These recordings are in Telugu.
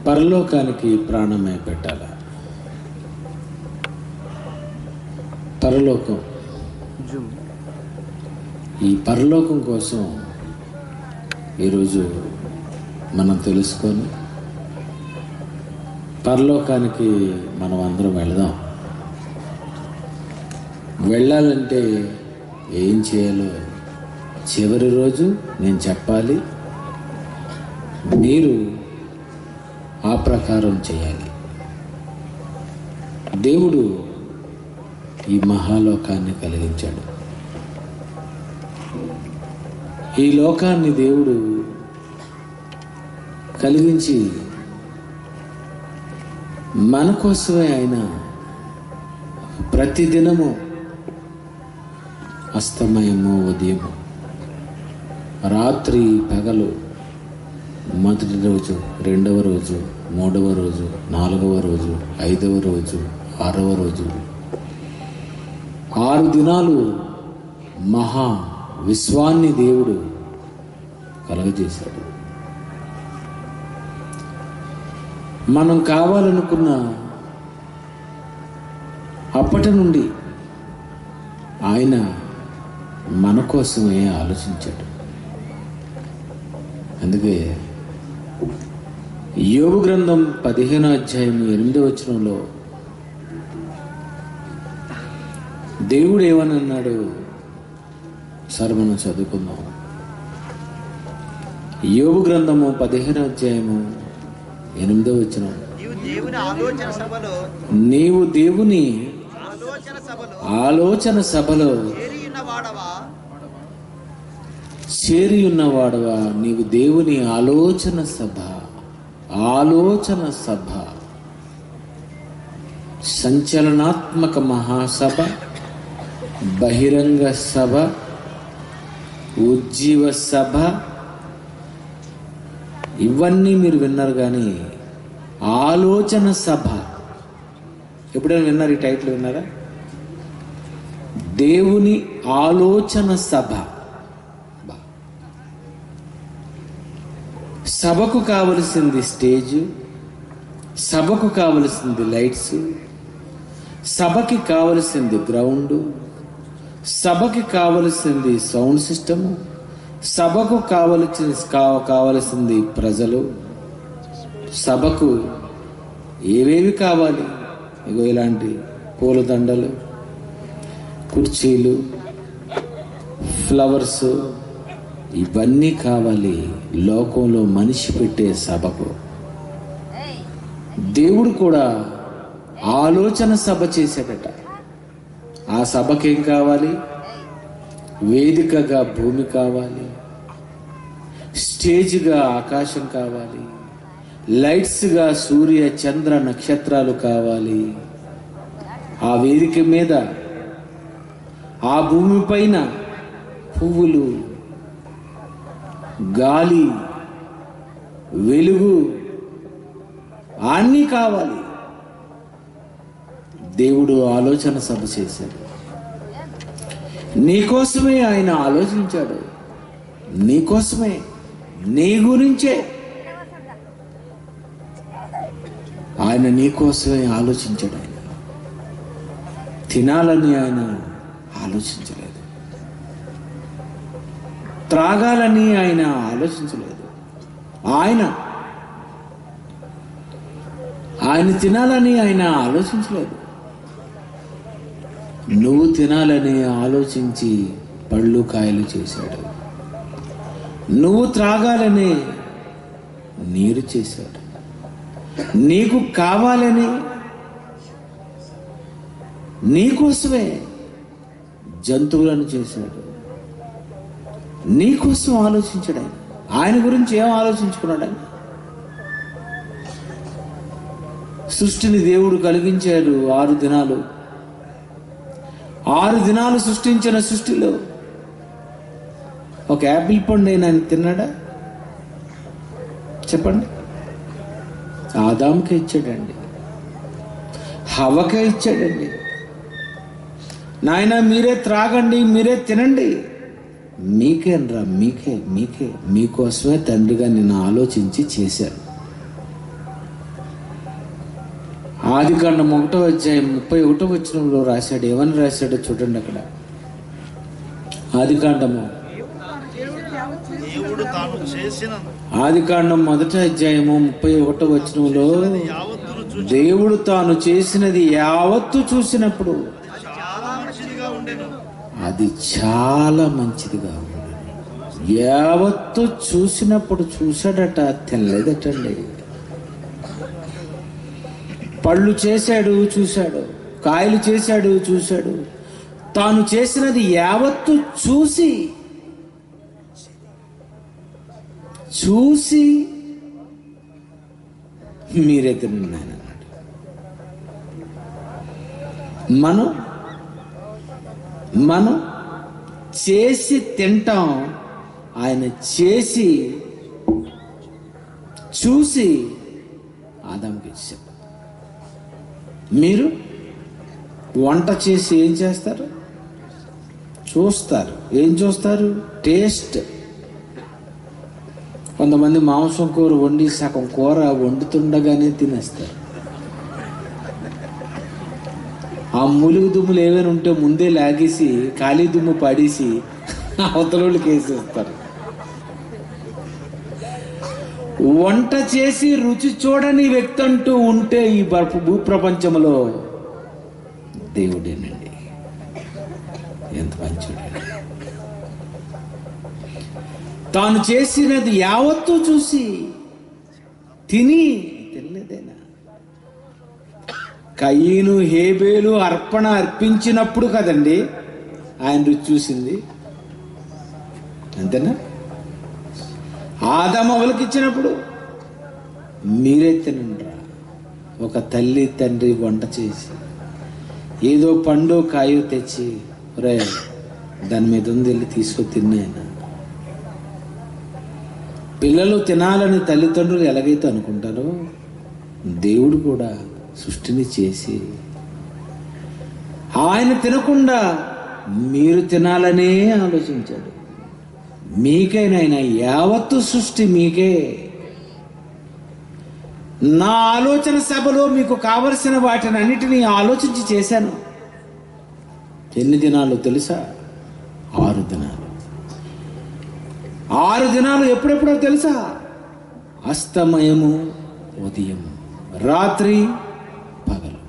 పరలోకానికి ప్రాణమే పెట్టాల పరలోకం ఈ పరలోకం కోసం ఈరోజు మనం తెలుసుకొని పరలోకానికి మనం అందరం వెళదాం వెళ్ళాలంటే ఏం చేయాలో చివరి రోజు నేను చెప్పాలి మీరు ఆ ప్రకారం చేయాలి దేవుడు ఈ మహాలోకాన్ని కలిగించాడు ఈ లోకాన్ని దేవుడు కలిగించి మన కోసమే ఆయన ప్రతిదినము అస్తమయము ఉదయము రాత్రి పగలు మొదటి రోజు రెండవ రోజు మూడవ రోజు నాలుగవ రోజు ఐదవ రోజు ఆరవ రోజు ఆరు దినాలు మహా విశ్వాన్ని దేవుడు కలగజేశాడు మనం కావాలనుకున్న అప్పటి నుండి ఆయన మన కోసమే ఆలోచించాడు అందుకే యోగు గ్రంథం పదిహేనో అధ్యాయం ఎనిమిదో వచనంలో దేవుడు ఏమని అన్నాడు సరే మనం చదువుకుందాం యోగు గ్రంథము పదిహేనో అధ్యాయము ఎనిమిదో వచనం నీవు దేవుని ఆలోచన సభలో నీవు దేవుని ఆలోచన సభలో ఆలోచన సభలో చేరి ఉన్న వాడవా చేరి ఉన్నవాడవా నీవు దేవుని ఆలోచన సభ ఆలోచన సభ సంచలనాత్మక మహాసభ బహిరంగ సభ ఉజ్జీవ సభ ఇవన్నీ మీరు విన్నారు కానీ ఆలోచన సభ ఎప్పుడైనా విన్నారు ఈ టైటిల్ విన్నారా దేవుని ఆలోచన సభ బా. సభకు కావలసింది స్టేజ్ సభకు కావలసింది లైట్స్ సభకి కావలసింది గ్రౌండ్ సభకి కావలసింది సౌండ్ సిస్టమ్ సభకు కావలసిన కా- కావలసింది ప్రజలు సభకు ఏవేవి కావాలి ఇగో ఇలాంటి పూలదండలు కుర్చీలు ఫ్లవర్స్ ఇవన్నీ కావాలి లోకంలో మనిషి పెట్టే సభకు దేవుడు కూడా ఆలోచన సభ చేశాడట ఆ సభకేం కావాలి వేదికగా భూమి కావాలి స్టేజ్గా ఆకాశం కావాలి లైట్స్గా సూర్య చంద్ర నక్షత్రాలు కావాలి ఆ వేదిక మీద ఆ భూమి పైన పువ్వులు గాలి వెలుగు అన్నీ కావాలి దేవుడు ఆలోచన సభ చేశాడు నీకోసమే ఆయన ఆలోచించాడు నీకోసమే నీ గురించే ఆయన నీకోసమే ఆలోచించాడు ఆయన తినాలని ఆయన ఆలోచించలేదు త్రాగాలని ఆయన ఆలోచించలేదు ఆయన ఆయన తినాలని ఆయన ఆలోచించలేదు నువ్వు తినాలని ఆలోచించి పళ్ళు కాయలు చేశాడు నువ్వు త్రాగాలని నీరు చేశాడు నీకు కావాలని నీకోసమే జంతువులను చేశాడు నీకోసం ఆలోచించాడు ఆయన ఆయన గురించి ఏం ఆలోచించుకున్నాడు ఆయన సృష్టిని దేవుడు కలిగించాడు ఆరు దినాలు ఆరు దినాలు సృష్టించిన సృష్టిలో ఒక యాపిల్ పండు అయినా ఆయన తిన్నాడా చెప్పండి ఆదాంకే ఇచ్చాడండి హవకే ఇచ్చాడండి నాయన మీరే త్రాగండి మీరే తినండి మీకేనరా మీకే మీకే మీకోసమే తండ్రిగా నిన్ను ఆలోచించి చేశారు ఆది కాండం ఒకటో అధ్యాయం ముప్పై ఒకటో వచ్చినంలో రాశాడు ఏమని రాశాడో చూడండి అక్కడ ఆది కాండము దేవుడు తాను చేసిన ఆది కాండం మొదటి అధ్యాయము ముప్పై ఒకటో వచనంలో యావత్తును చూసి దేవుడు తాను చేసినది యావత్తు చూసినప్పుడు చాలా మంచిదిగా ఉండెను అది చాలా మంచిదిగా ఉంది యావత్తు చూసినప్పుడు చూశాడట తినలేదటండి పళ్ళు చేశాడు చూశాడు కాయలు చేశాడు చూశాడు తాను చేసినది యావత్తు చూసి చూసి మీరే తినండి నాయన అన్నాడు మనం మనం చేసి తింటాం ఆయన చేసి చూసి ఆదాంకి ఇచ్చారు మీరు వంట చేసి ఏం చేస్తారు చూస్తారు ఏం చూస్తారు టేస్ట్ కొంతమంది మాంసం కూర వండి సగం కూర వండుతుండగానే తినేస్తారు ఆ ములుగు దుమ్ములు ఏమైనా ఉంటే ముందే లాగేసి ఖాళీ దుమ్ము పడేసి అవతలోళ్ళకి వేసేస్తారు వంట చేసి రుచి చూడని వ్యక్తి అంటూ ఉంటే ఈ బర్ఫ భూప్రపంచంలో దేవుడేనండి ఎంత మంచోడు తాను చేసినది యావత్తు చూసి తిని తెలియదేనా కయ్యను హేబేలు అర్పణ అర్పించినప్పుడు కదండి ఆయన రుచి చూసింది అంతేనా ఆదాము అవలకి ఇచ్చినప్పుడు మీరే తినండిరా ఒక తల్లి తండ్రి వంట చేసి ఏదో పండు కాయో తెచ్చి రే దాని మీద ఉంది వెళ్ళి తీసుకొని తిన్నాయన పిల్లలు తినాలని తల్లిదండ్రులు ఎలాగైతే అనుకుంటారో దేవుడు కూడా సృష్టిని చేసి ఆయన తినకుండా మీరు తినాలనే ఆలోచించాడు మీకేనైనా యావత్తు సృష్టి మీకే నా ఆలోచన సభలో మీకు కావలసిన వాటిని అన్నిటినీ ఆలోచించి చేశాను ఎన్ని దినాలు తెలుసా ఆరు దినాలు ఆరు దినాలు ఎప్పుడెప్పుడో తెలుసా అస్తమయము ఉదయం రాత్రి పగలు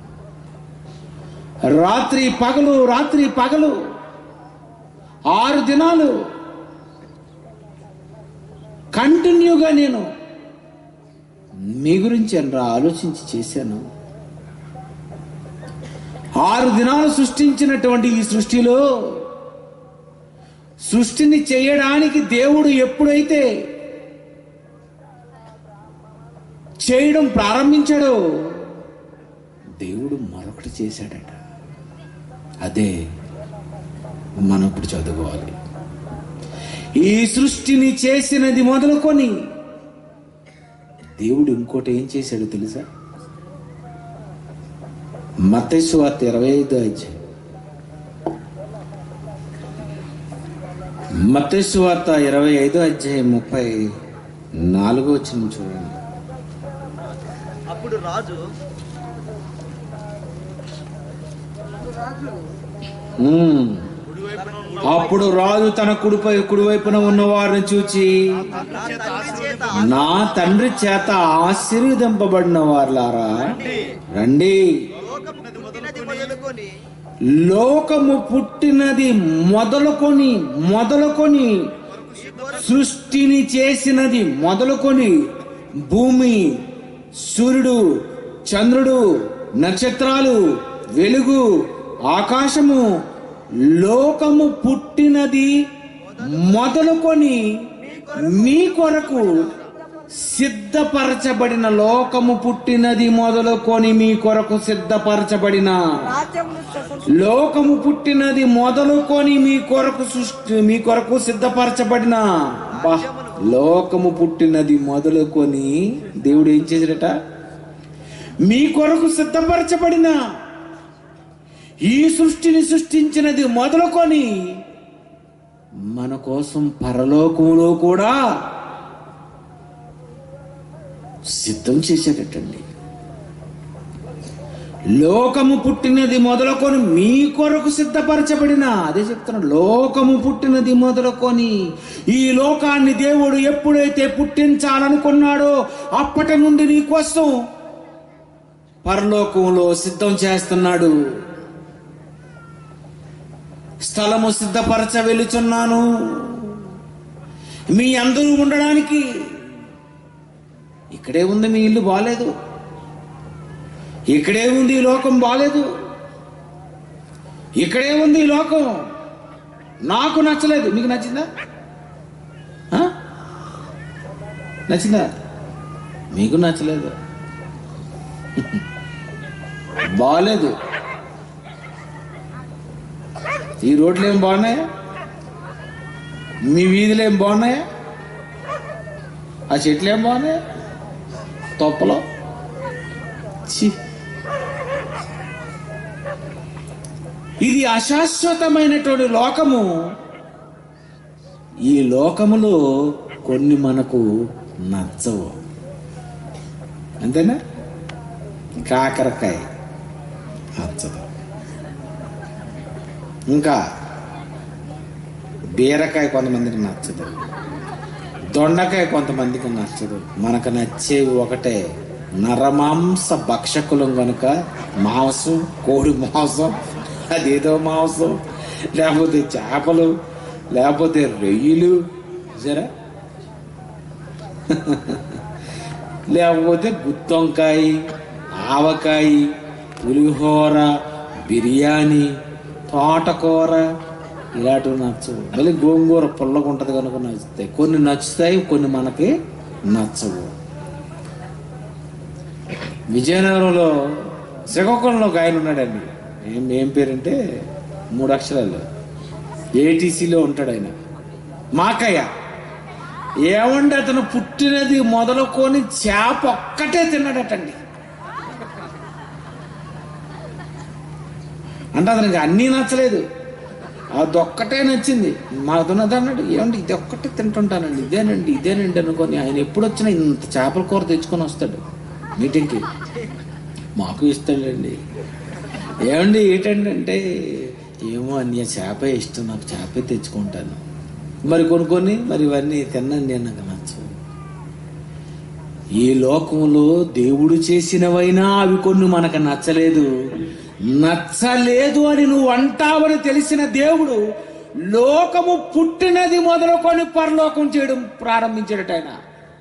రాత్రి పగలు రాత్రి పగలు ఆరు దినాలు కంటిన్యూగా నేను మీ గురించి అనరా ఆలోచించి చేశాను ఆరు దినాలు సృష్టించినటువంటి ఈ సృష్టిలో సృష్టిని చేయడానికి దేవుడు ఎప్పుడైతే చేయడం ప్రారంభించాడో దేవుడు మరొకటి చేశాడట అదే మనం ఇప్పుడు చదువుకోవాలి ఈ సృష్టిని చేసినది మొదలుకొని దేవుడు ఇంకోటి ఏం చేశాడో తెలుసా మతేసు వార్త ఇరవై ఐదు అధ్యాయం మతేసు వార్త ఇరవై ఐదో అధ్యాయం ముప్పై నాలుగో వచ్చిన చూడండి అప్పుడు రాజు ఉమ్. కుడివైపున ఉన్న అప్పుడు రాజు తన కుడిపై కుడివైపున ఉన్న వారిని చూచి నా తండ్రి చేత నా తండ్రి చేత ఆశీర్వదింపబడిన వారులారా రండి లోకము పుట్టినది మొదలుకొని లోకము పుట్టినది మొదలుకొని మొదలుకొని సృష్టిని చేసినది మొదలుకొని భూమి సూర్యుడు చంద్రుడు నక్షత్రాలు వెలుగు ఆకాశము లోకము పుట్టినది మొదలుకొని మీ కొరకు సిద్ధపరచబడిన లోకము పుట్టినది మొదలుకొని మీ కొరకు సిద్ధపరచబడిన లోకము పుట్టినది మొదలుకొని మీ కొరకు సృష్టి మీ కొరకు సిద్ధపరచబడిన బా, లోకము పుట్టినది మొదలుకొని దేవుడు ఏం చేశాడట మీ కొరకు సిద్ధపరచబడిన ఈ సృష్టిని సృష్టించినది మొదలుకొని మన కోసం పరలోకములో కూడా సిద్ధం చేశాడటండి లోకము పుట్టినది మొదలుకొని మీ కొరకు సిద్ధపరచబడిన అదే చెప్తున్నాడు లోకము పుట్టినది మొదలుకొని ఈ లోకాన్ని దేవుడు ఎప్పుడైతే పుట్టించాలనుకున్నాడో అప్పటి నుండి నీ కోసం పరలోకంలో సిద్ధం చేస్తున్నాడు స్థలము సిద్ధపరచ వెలుచున్నాను మీ అందరూ ఉండడానికి ఇక్కడే ఉంది మీ ఇల్లు బాలేదు ఇక్కడే ఉంది ఈ లోకం బాలేదు ఇక్కడే ఉంది ఈ లోకం నాకు నచ్చలేదు మీకు నచ్చిందా ఆ? నచ్చిందా మీకు నచ్చలేదు బాలేదు ఈ రోడ్లు ఏం బాగున్నాయా మీ వీధులు ఏం బాగున్నాయా ఆ చెట్లు ఏం బాగున్నాయా తొప్పలో ఛీ. ఇది అశాశ్వతమైనటువంటి లోకము ఈ లోకములో కొన్ని మనకు నచ్చవు అంతేనా కాకరకాయ నచ్చదు ఇంకా బీరకాయ కొంతమందికి నచ్చదు దొండకాయ కొంతమందికి నచ్చదు మనకు నచ్చేవి ఒకటే నరమాంస భక్షకులం గనుక మాంసం కోడి మాంసం అదేదో మాంసం లేకపోతే చేపలు లేకపోతే రొయ్యలు సరే లేకపోతే గుత్తొంకాయ ఆవకాయ పులిహోర బిర్యానీ తోటకూర ఇలాంటివి నచ్చవు మళ్ళీ గోంగూర పుల్లగా ఉంటుంది కనుక నచ్చుతాయి కొన్ని నచ్చుతాయి కొన్ని మనకి నచ్చవు విజయనగరంలో శ్రీకాకుళంలో ఒక ఆయన ఉన్నాడండి ఏం ఏం పేరంటే మూడు అక్షరాలు ఏటీసీలో ఉంటాడు ఆయన మాకయ్య ఏమంటే అతను పుట్టినది మొదలుకొని చేప ఒక్కటే తిన్నాడటండి అంటే అతనికి అన్నీ నచ్చలేదు అదొక్కటే నచ్చింది మాకున్నది అన్నాడు ఏమండి ఇది ఒక్కటే తింటుంటానండి ఇదేనండి ఇదేనండి అనుకొని ఆయన ఎప్పుడు వచ్చినా ఇంత చేపల కూర తెచ్చుకొని వస్తాడు మీటింగ్కి మాకు ఇస్తాడండి ఏమండి ఏంటండి అంటే ఏమో అన్ని చేప ఇష్టం నాకు చేపే తెచ్చుకుంటాను మరి కొనుక్కొని మరి ఇవన్నీ తినండి నాకు నచ్చవు ఈ లోకంలో దేవుడు చేసినవైనా అవి కొన్ని మనకు నచ్చలేదు నచ్చలేదు అని నువ్వు అంటావని తెలిసిన దేవుడు లోకము పుట్టినది మొదలుకొని పరలోకం చేయడం ప్రారంభించాడట ఆయన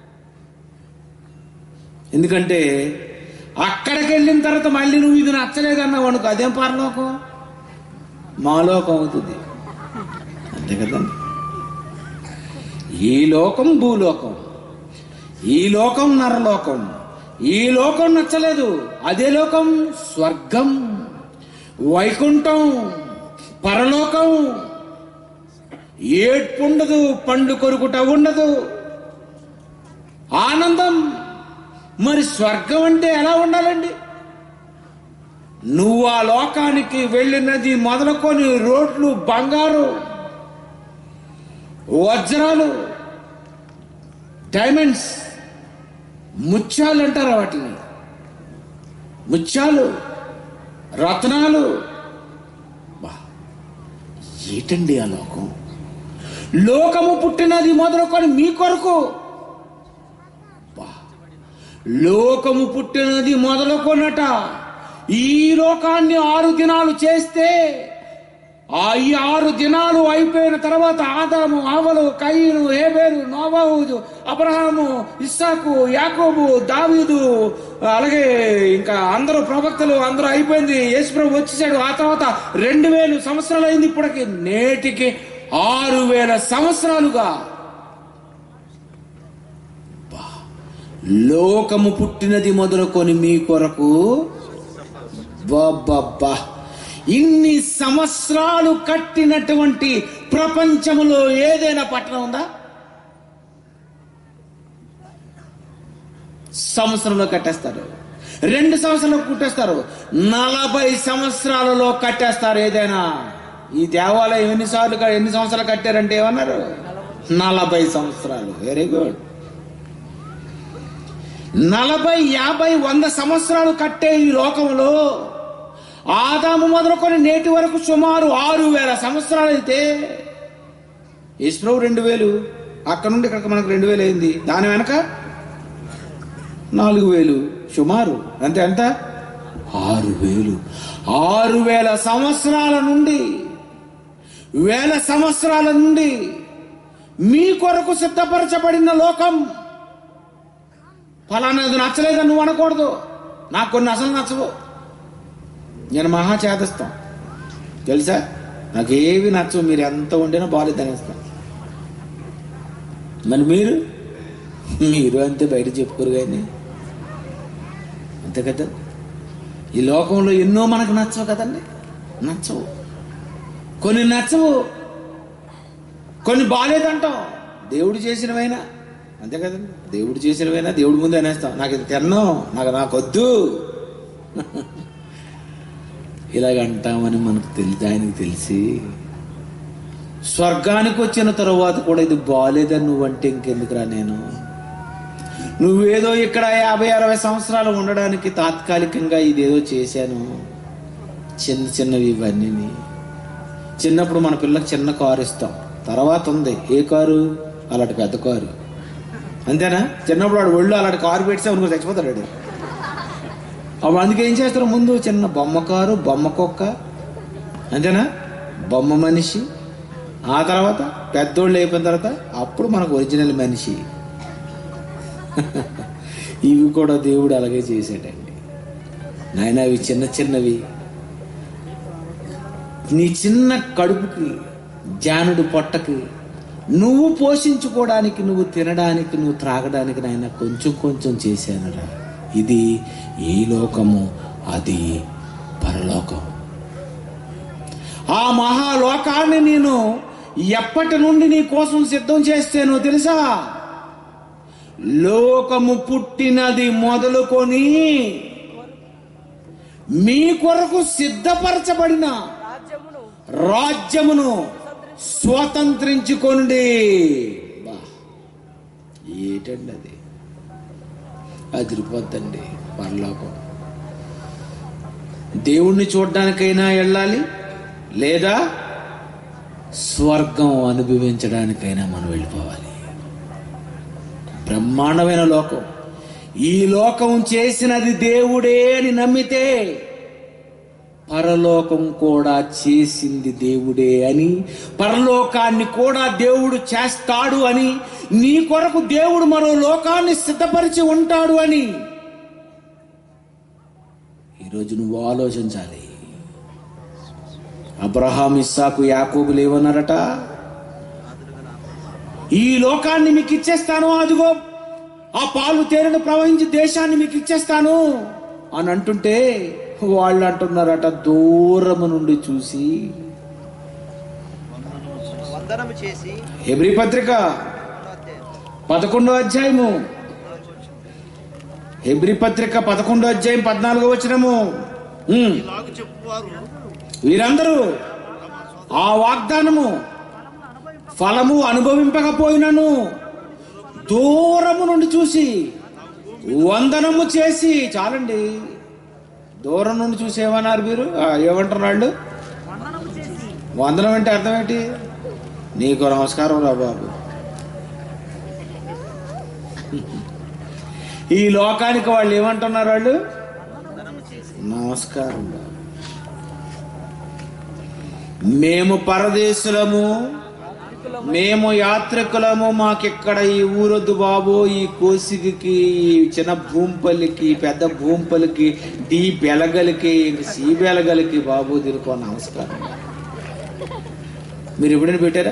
ఎందుకంటే అక్కడికి వెళ్ళిన తర్వాత మళ్ళీ నువ్వు ఇది నచ్చలేదన్నావు అనుకో అదేం పరలోకం మాలోకం అవుతుంది అంతే కదండి ఈ లోకం భూలోకం ఈ లోకం నరలోకం ఈ లోకం నచ్చలేదు అదే లోకం స్వర్గం వైకుంఠం పరలోకం ఏడ్పు ఉండదు పండు కొరుకుట ఉండదు ఆనందం మరి స్వర్గం అంటే ఎలా ఉండాలండి నువ్వు ఆ లోకానికి వెళ్ళినది మొదలుకొని రోడ్లు బంగారు వజ్రాలు డైమండ్స్ ముత్యాలు అంటారు వాటిని ముత్యాలు రత్నాలు బా, ఏటండి ఆ లోకం లోకము పుట్టినది మొదలుకొని మీ కొరకు బా, లోకము పుట్టినది మొదలుకొనట ఈ లోకాన్ని ఆరు దినాలు చేస్తే ఆ ఈ ఆరు దినాలు అయిపోయిన తర్వాత ఆదాము ఆవలు కయ్యను హేబేలు నోబాహు అబ్రహాము ఇస్సాకు యాకోబు దావీదు అలాగే ఇంకా అందరూ ప్రవక్తలు అందరూ అయిపోయింది యేసుప్రభు వచ్చేసాడు ఆ తర్వాత రెండు వేలు సంవత్సరాలు అయింది ఇప్పటికి నేటికి ఆరు వేల సంవత్సరాలుగా బా, లోకము పుట్టినది మొదలుకొని మీ కొరకు బాబ్బా ఇన్ని సంవత్సరాలు కట్టినటువంటి ప్రపంచములో ఏదైనా పట్టణం ఉందా సంవత్సరంలో కట్టేస్తారు రెండు సంవత్సరాలు కుట్టేస్తారు నలభై సంవత్సరాలలో కట్టేస్తారు ఏదైనా ఈ దేవాలయం ఎన్నిసార్లు క- ఎన్ని సంవత్సరాలు కట్టారంటే ఏమన్నారు నలభై సంవత్సరాలు వెరీ గుడ్ నలభై యాభై వంద సంవత్సరాలు కట్టే ఈ లోకంలో ఆదాము మొదలుకొని నేటి వరకు సుమారు ఆరు వేల సంవత్సరాలు అయితే ఈశ్వరావు రెండు వేలు అక్కడ నుండి ఇక్కడికి మనకు రెండు వేలు అయింది దాని వెనక నాలుగు వేలు సుమారు అంతే ఎంత ఆరు వేలు ఆరు వేల సంవత్సరాల నుండి వేల సంవత్సరాల నుండి మీ కొరకు సిద్ధపరచబడిన లోకం ఫలానాది నచ్చలేదని నువ్వు అనకూడదు నాకు కొన్ని అసలు నచ్చవు నేను మహా చేదస్తాం తెలుసా నాకు ఏవి నచ్చవు మీరు ఎంత వండినా బాగాలేదు అనేస్తాం మరి మీరు మీరు అంతే బయట చెప్పుకోరు కానీ అంతే కదా ఈ లోకంలో ఎన్నో మనకు నచ్చవు కదండి నచ్చవు కొన్ని నచ్చవు కొన్ని బాగాలేదంటాం దేవుడు చేసినవైనా అంతే కదండి దేవుడు చేసినవైనా దేవుడి ముందు అనేస్తాం నాకు ఇది తిన్నాం నాకు నాకొద్దు ఇలాగ అంటామని మనకు తెలిసి ఆయనకు తెలిసి స్వర్గానికి వచ్చిన తరువాత కూడా ఇది బాగాలేదని నువ్వంటే ఇంకెందుకురా నేను నువ్వేదో ఇక్కడ యాభై అరవై సంవత్సరాలు ఉండడానికి తాత్కాలికంగా ఇదేదో చేశాను చిన్న చిన్నవి ఇవన్నీ చిన్నప్పుడు మన పిల్లకి చిన్న కారు ఇస్తాం తర్వాత ఉంది ఏ కారు అలాంటి పెద్ద కారు అంతేనా చిన్నప్పుడు వాడు ఒళ్ళు అలాంటి కారు పెడితే అనుకో చచ్చిపోతాడు వాడు. అప్పుడు అందుకే ఏం చేస్తారు ముందు చిన్న బొమ్మ కారు బొమ్మ కుక్క అంతేనా బొమ్మ మనిషి ఆ తర్వాత పెద్దోళ్ళు అయిపోయిన తర్వాత అప్పుడు మనకు ఒరిజినల్ మనిషి ఇవి కూడా దేవుడు అలాగే చేశాడండి నాయన అవి చిన్న చిన్నవి నీ చిన్న కడుపుకి జానుడు పొట్టకి నువ్వు పోషించుకోవడానికి నువ్వు తినడానికి నువ్వు త్రాగడానికి నాయన కొంచెం కొంచెం చేశానురా ఇది ఈ లోకము అది పరలోకం ఆ మహాలోకాన్ని నేను ఎప్పటి నుండి నీ కోసం సిద్ధం చేస్తానో తెలుసా లోకము పుట్టినది మొదలుకొని మీ కొరకు సిద్ధపరచబడిన రాజ్యమును రాజ్యమును స్వతంత్రించుకోండి బా ఏటండి అది అదిరిపోద్దండి పరలోకం దేవుణ్ణి చూడడానికైనా వెళ్ళాలి లేదా స్వర్గం అనుభవించడానికైనా మనం వెళ్ళిపోవాలి బ్రహ్మాండమైన లోకం ఈ లోకం చేసినది దేవుడే అని నమ్మితే పరలోకం కూడా చేసింది దేవుడే అని పరలోకాన్ని కూడా దేవుడు చేస్తాడు అని నీ కొరకు దేవుడు మరో లోకాన్ని సిద్ధపరిచి ఉంటాడు అని ఈరోజు నువ్వు ఆలోచించాలి అబ్రహాం ఇస్సాకు యాకోబులు ఏమన్నారట ఈ లోకాన్ని మీకు ఇచ్చేస్తాను అదిగో ఆ పాలు తేనెను ప్రవహించి దేశాన్ని మీకు ఇచ్చేస్తాను అని అంటుంటే వాళ్ళు అంటున్నారట దూరము నుండి చూసి వందనము చేసి హెబ్రి పత్రిక పదకొండో అధ్యాయము హెబ్రి పత్రిక పదకొండో అధ్యాయం పద్నాలుగో వచ్చినము ఉమ్. ఇలాగ చెప్పువారు వీరందరూ ఆ వాగ్దానము ఫలము అనుభవింపకపోయినను దూరము నుండి చూసి వందనము చేసి చాలండి దూరం నుండి చూసి ఏమన్నారు మీరు ఆ, ఏమంటారు వాళ్ళు వందనం అంటే అర్థం ఏంటి నీకు నమస్కారం రా బాబు ఈ లోకానికి వాళ్ళు ఏమంటున్నారు వాళ్ళు నమస్కారం బాబు మేము పరదేశులము మేము యాత్రికులము మాకిక్కడ ఈ ఊరొద్దు బాబు ఈ కోసికి ఈ చిన్న భూంపల్లికి పెద్ద భూంపల్లికి డి బెలగలికి సి బెలగలికి బాబు దీనికో నమస్కారం మీరు ఎప్పుడైనా పెట్టారా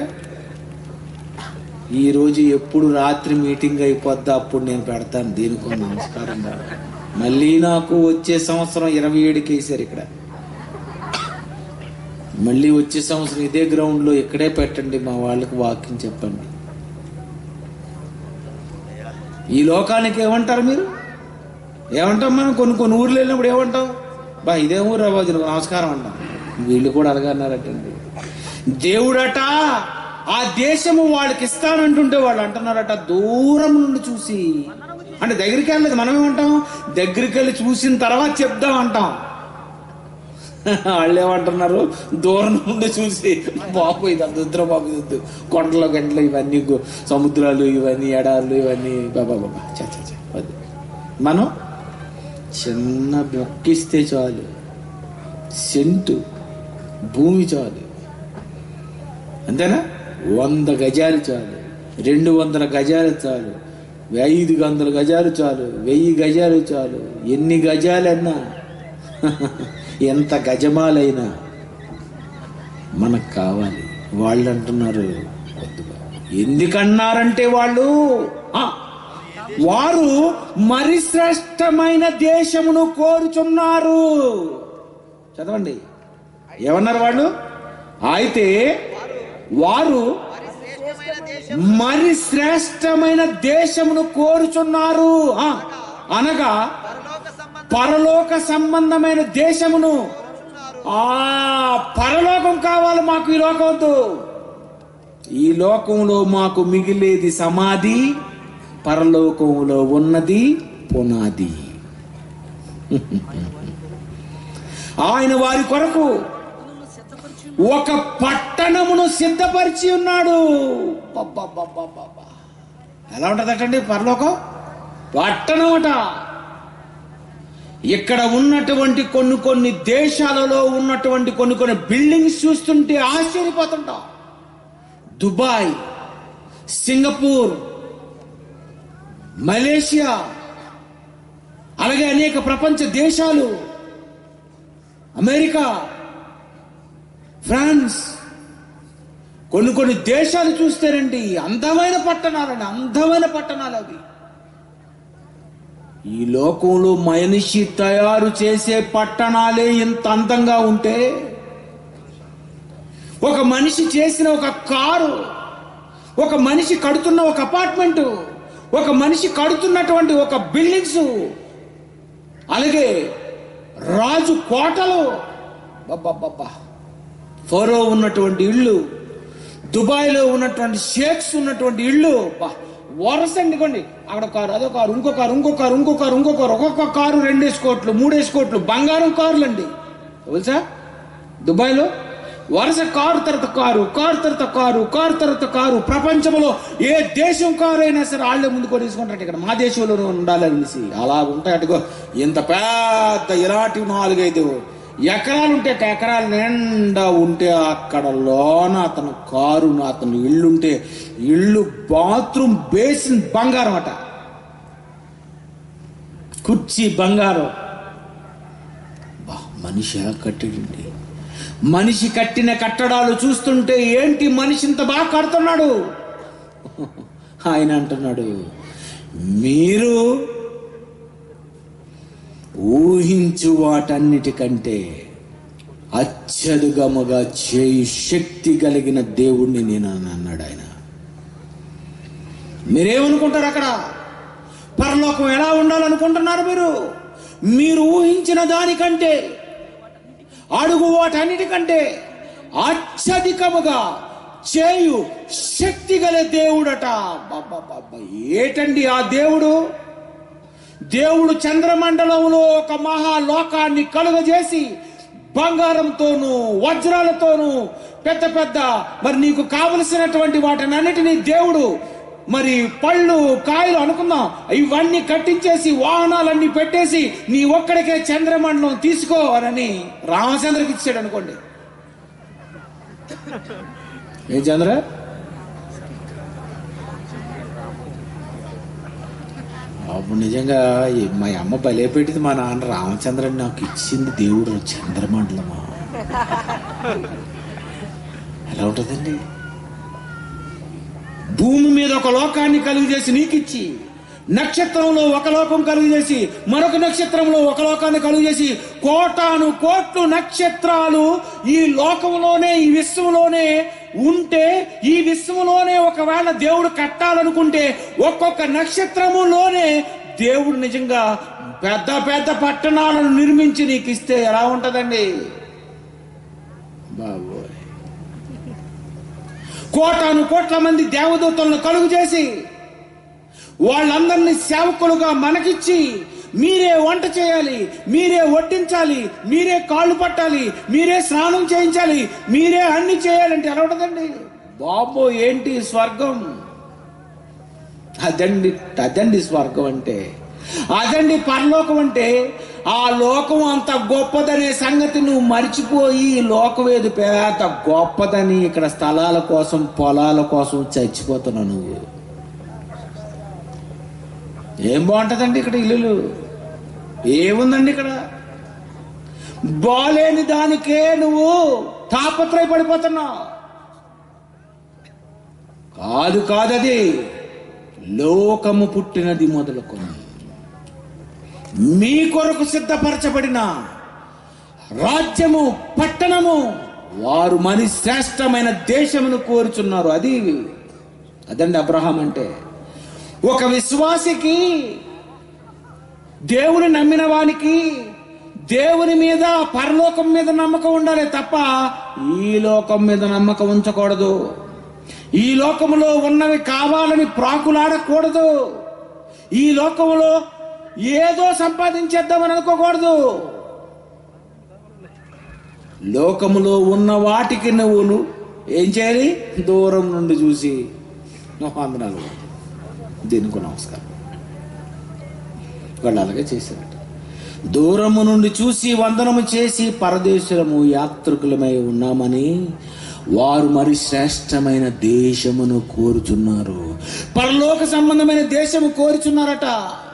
ఈ రోజు ఎప్పుడు రాత్రి మీటింగ్ అయిపోద్దా అప్పుడు నేను పెడతాను దీనికో నమస్కారం బాబు మళ్ళీ నాకు వచ్చే సంవత్సరం ఇరవై ఏడుకి వేసారు ఇక్కడ మళ్ళీ వచ్చే సంవత్సరం ఇదే గ్రౌండ్ లో ఇక్కడే పెట్టండి మా వాళ్ళకి వాకింగ్ చెప్పండి ఈ లోకానికి ఏమంటారు మీరు ఏమంటాం మనం కొన్ని కొన్ని ఊర్లు వెళ్ళినప్పుడు ఏమంటాం బా ఇదే ఊరు రా బాబు దీనికి నమస్కారం అంటాం వీళ్ళు కూడా అలాగే అన్నారటండి దేవుడట ఆ దేశము వాళ్ళకి ఇస్తానంటుంటే వాళ్ళు అంటున్నారట దూరం నుండి చూసి అంటే దగ్గరికి వెళ్ళలేదు మనం ఏమంటాం దగ్గరికి వెళ్ళి చూసిన తర్వాత చెప్దాం అంటాం వాళ్ళు ఏమంటున్నారు దూరం నుండి చూసి బాబు ఇది అంత వద్దురా బాబు ఇది వద్దు కొండలు గంటలు ఇవన్నీ గు- సముద్రాలు ఇవన్నీ ఎడార్లు ఇవన్నీ బాబా బాబా చా చా చా వద్దు మనం చిన్న మొక్కిస్తే చాలు సెంటు భూమి చాలు అంతేనా వంద గజాలు చాలు రెండు వందల గజాలు చాలు ఐదు వందల గజాలు చాలు వెయ్యి గజాలు చాలు ఎన్ని గజాలన్నా ఎంత గజమాలైనా మనకు కావాలి వాళ్ళు అంటున్నారు వద్దు బాబు. ఎందుకన్నారంటే వాళ్ళు ఆ, వారు మరి శ్రేష్టమైన దేశమును కోరుచున్నారు చదవండి ఏమన్నారు వాళ్ళు అయితే వారు శ్రేష్టమైన దేశం మరి శ్రేష్టమైన దేశమును కోరుచున్నారు ఆ, అనగా పరలోక సంబంధం పరలోక సంబంధమైన దేశమును ఆ పరలోకం కావాలి మాకు ఈ లోకం వద్దు ఈ లోకంలో మాకు మిగిలేది సమాధి పరలోకంలో ఉన్నది పునాది ఆయన వారి కొరకు ఒక పట్టణమును సిద్ధపరిచి ఉన్నాడు పబ్బబ్బబ్బబ్బబ్బ. ఎలా ఉంటదటండి పరలోకం పట్టణమట ఇక్కడ ఉన్నటువంటి కొన్ని కొన్ని దేశాలలో ఉన్నటువంటి కొన్ని కొన్ని బిల్డింగ్స్ చూస్తుంటే ఆశ్చర్యపోతుంటాం దుబాయ్ సింగపూర్ మలేషియా అలాగే అనేక ప్రపంచ దేశాలు అమెరికా ఫ్రాన్స్ కొన్ని కొన్ని దేశాలు చూస్తారండి అందమైన పట్టణాలండి అందమైన పట్టణాలు అవి ఈ లోకంలో మనిషి తయారు చేసే పట్టణాలే ఇంత అందంగా ఉంటే ఒక మనిషి చేసిన ఒక కారు ఒక మనిషి కడుతున్న ఒక అపార్ట్మెంట్ ఒక మనిషి కడుతున్నటువంటి ఒక బిల్డింగ్స్ అలాగే రాజు కోటలు బాబ్బా ఫోరో ఉన్నటువంటి ఇళ్ళు దుబాయ్లో ఉన్నటువంటి షేక్స్ ఉన్నటువంటి ఇళ్ళు బా వరస అండికోండి అక్కడ కారు అదో కారు ఇంకో కారు ఇంకో కారు ఇంకో కారు ఇంకో కారు ఒక్కొక్క కారు రెండేసి కోట్లు మూడేసి కోట్లు బంగారం కార్లు అండి తెలుసా దుబాయ్లో వరుస కారు తర్వాత కారు కారు తర్వాత కారు కారు తర్వాత కారు ప్రపంచంలో ఏ దేశం కారు అయినా సరే వాళ్ళే ముందు కొనేసుకుంటారు ఇక్కడ మా దేశంలో ఉండాలనేసి అలా ఉంటాయి అటుగో ఇంత పెద్ద ఇలాంటి నాలుగైదు ఎకరాలు ఉంటే ఒక ఎకరాలు నిండా ఉంటే అక్కడ లోన అతను కారు అతను ఇల్లుంటే ఇల్లు బాత్రూమ్ బేసిన్ బంగారం అట కుర్చీ బంగారం బా మనిషి ఎలా కట్టాడండి మనిషి కట్టిన కట్టడాలు చూస్తుంటే ఏంటి మనిషి ఇంత బాగా కడుతున్నాడు ఆయన అంటున్నాడు మీరు ఊహించు వాటన్నిటికంటే అత్యధికముగా చేయు శక్తి కలిగిన దేవుణ్ణి నేను అని అన్నాడు ఆయన మీరేమనుకుంటారు అక్కడ పరలోకం ఎలా ఉండాలనుకుంటున్నారు మీరు మీరు ఊహించిన దానికంటే అడుగు వాటన్నిటికంటే అత్యధికముగా చేయు శక్తి గల దేవుడట అబ్బబ్బబ్బబ్బ. ఏటండి ఆ దేవుడు దేవుడు చంద్రమండలంలో ఒక మహాలోకాన్ని కలుగజేసి బంగారంతోనూ వజ్రాలతోనూ పెద్ద పెద్ద మరి నీకు కావలసినటువంటి వాటినన్నిటినీ దేవుడు మరి పళ్ళు కాయలు అనుకుందాం ఇవన్నీ కట్టించేసి వాహనాలన్నీ పెట్టేసి నీ ఒక్కడికే చంద్రమండలం తీసుకో అని రామచంద్రకి ఇచ్చాడు అనుకోండి ఏ చంద్ర అప్పుడు నిజంగా ఈ మా అమ్మ బలే పెట్టింది మా నాన్న రామచంద్రని నాకు ఇచ్చింది దేవుడు చంద్రమండలమా ఎలా ఉంటుందండి భూమి మీద ఒక లోకాన్ని కలుగు చేసి నీకిచ్చి నక్షత్రంలో ఒక లోకం కలుగు చేసి మరొక నక్షత్రంలో ఒక లోకాన్ని కలుగు చేసి కోటాను కోట్లు నక్షత్రాలు ఈ లోకంలోనే ఈ విశ్వంలోనే ఉంటే ఈ విశ్వంలోనే ఒకవేళ దేవుడు కట్టాలనుకుంటే ఒక్కొక్క నక్షత్రములోనే దేవుడు నిజంగా పెద్ద పెద్ద పట్టణాలను నిర్మించి నీకు ఇస్తే ఎలా ఉంటదండి బాబోయ్ కోటాను కోట్ల మంది దేవదూతలను కలుగు చేసి వాళ్ళందరినీ సేవకులుగా మనకిచ్చి మీరే వంట చేయాలి మీరే వడ్డించాలి మీరే కాళ్ళు పట్టాలి మీరే స్నానం చేయించాలి మీరే అన్ని చేయాలంటే ఎలా ఉంటుందండి బాబో ఏంటి స్వర్గం అదండి అదండి స్వర్గం అంటే అదండి పరలోకం అంటే ఆ లోకం అంత గొప్పదనే సంగతి నువ్వు మర్చిపోయి ఈ లోకం ఏది పెద్ద గొప్పదని ఇక్కడ స్థలాల కోసం పొలాల కోసం చచ్చిపోతున్నావు నువ్వు ఏం బాగుంటుందండి ఇక్కడ ఇల్లులు ఏముందండి ఇక్కడ బాలేని దానికే నువ్వు తాపత్రయపడిపోతున్నావు కాదు కాదది లోకము పుట్టినది మొదలుకొని మీ కొరకు సిద్ధపరచబడిన రాజ్యము పట్టణము వారు మరి శ్రేష్టమైన దేశమును కోరుచున్నారు అది అదండి అబ్రహాం అంటే ఒక విశ్వాసికి దేవుని నమ్మిన వానికి దేవుని మీద పరలోకం మీద నమ్మకం ఉండాలి తప్ప ఈ లోకం మీద నమ్మకం ఉంచకూడదు ఈ లోకములో ఉన్నవి కావాలని ప్రాకులాడకూడదు ఈ లోకములో ఏదో సంపాదించేద్దామని అనుకోకూడదు లోకములో ఉన్న వాటికి నువ్వు ఏం చేయాలి దూరం నుండి చూసి నువ్వు వందనాలు దీనికి నమస్కారం వాళ్ళు అలాగే చేశారట దూరము నుండి చూసి వందనము చేసి పరదేశులము యాత్రికులమై ఉన్నామని వారు మరి శ్రేష్టమైన దేశమును కోరుచున్నారు పరలోక సంబంధమైన దేశము కోరుచున్నారట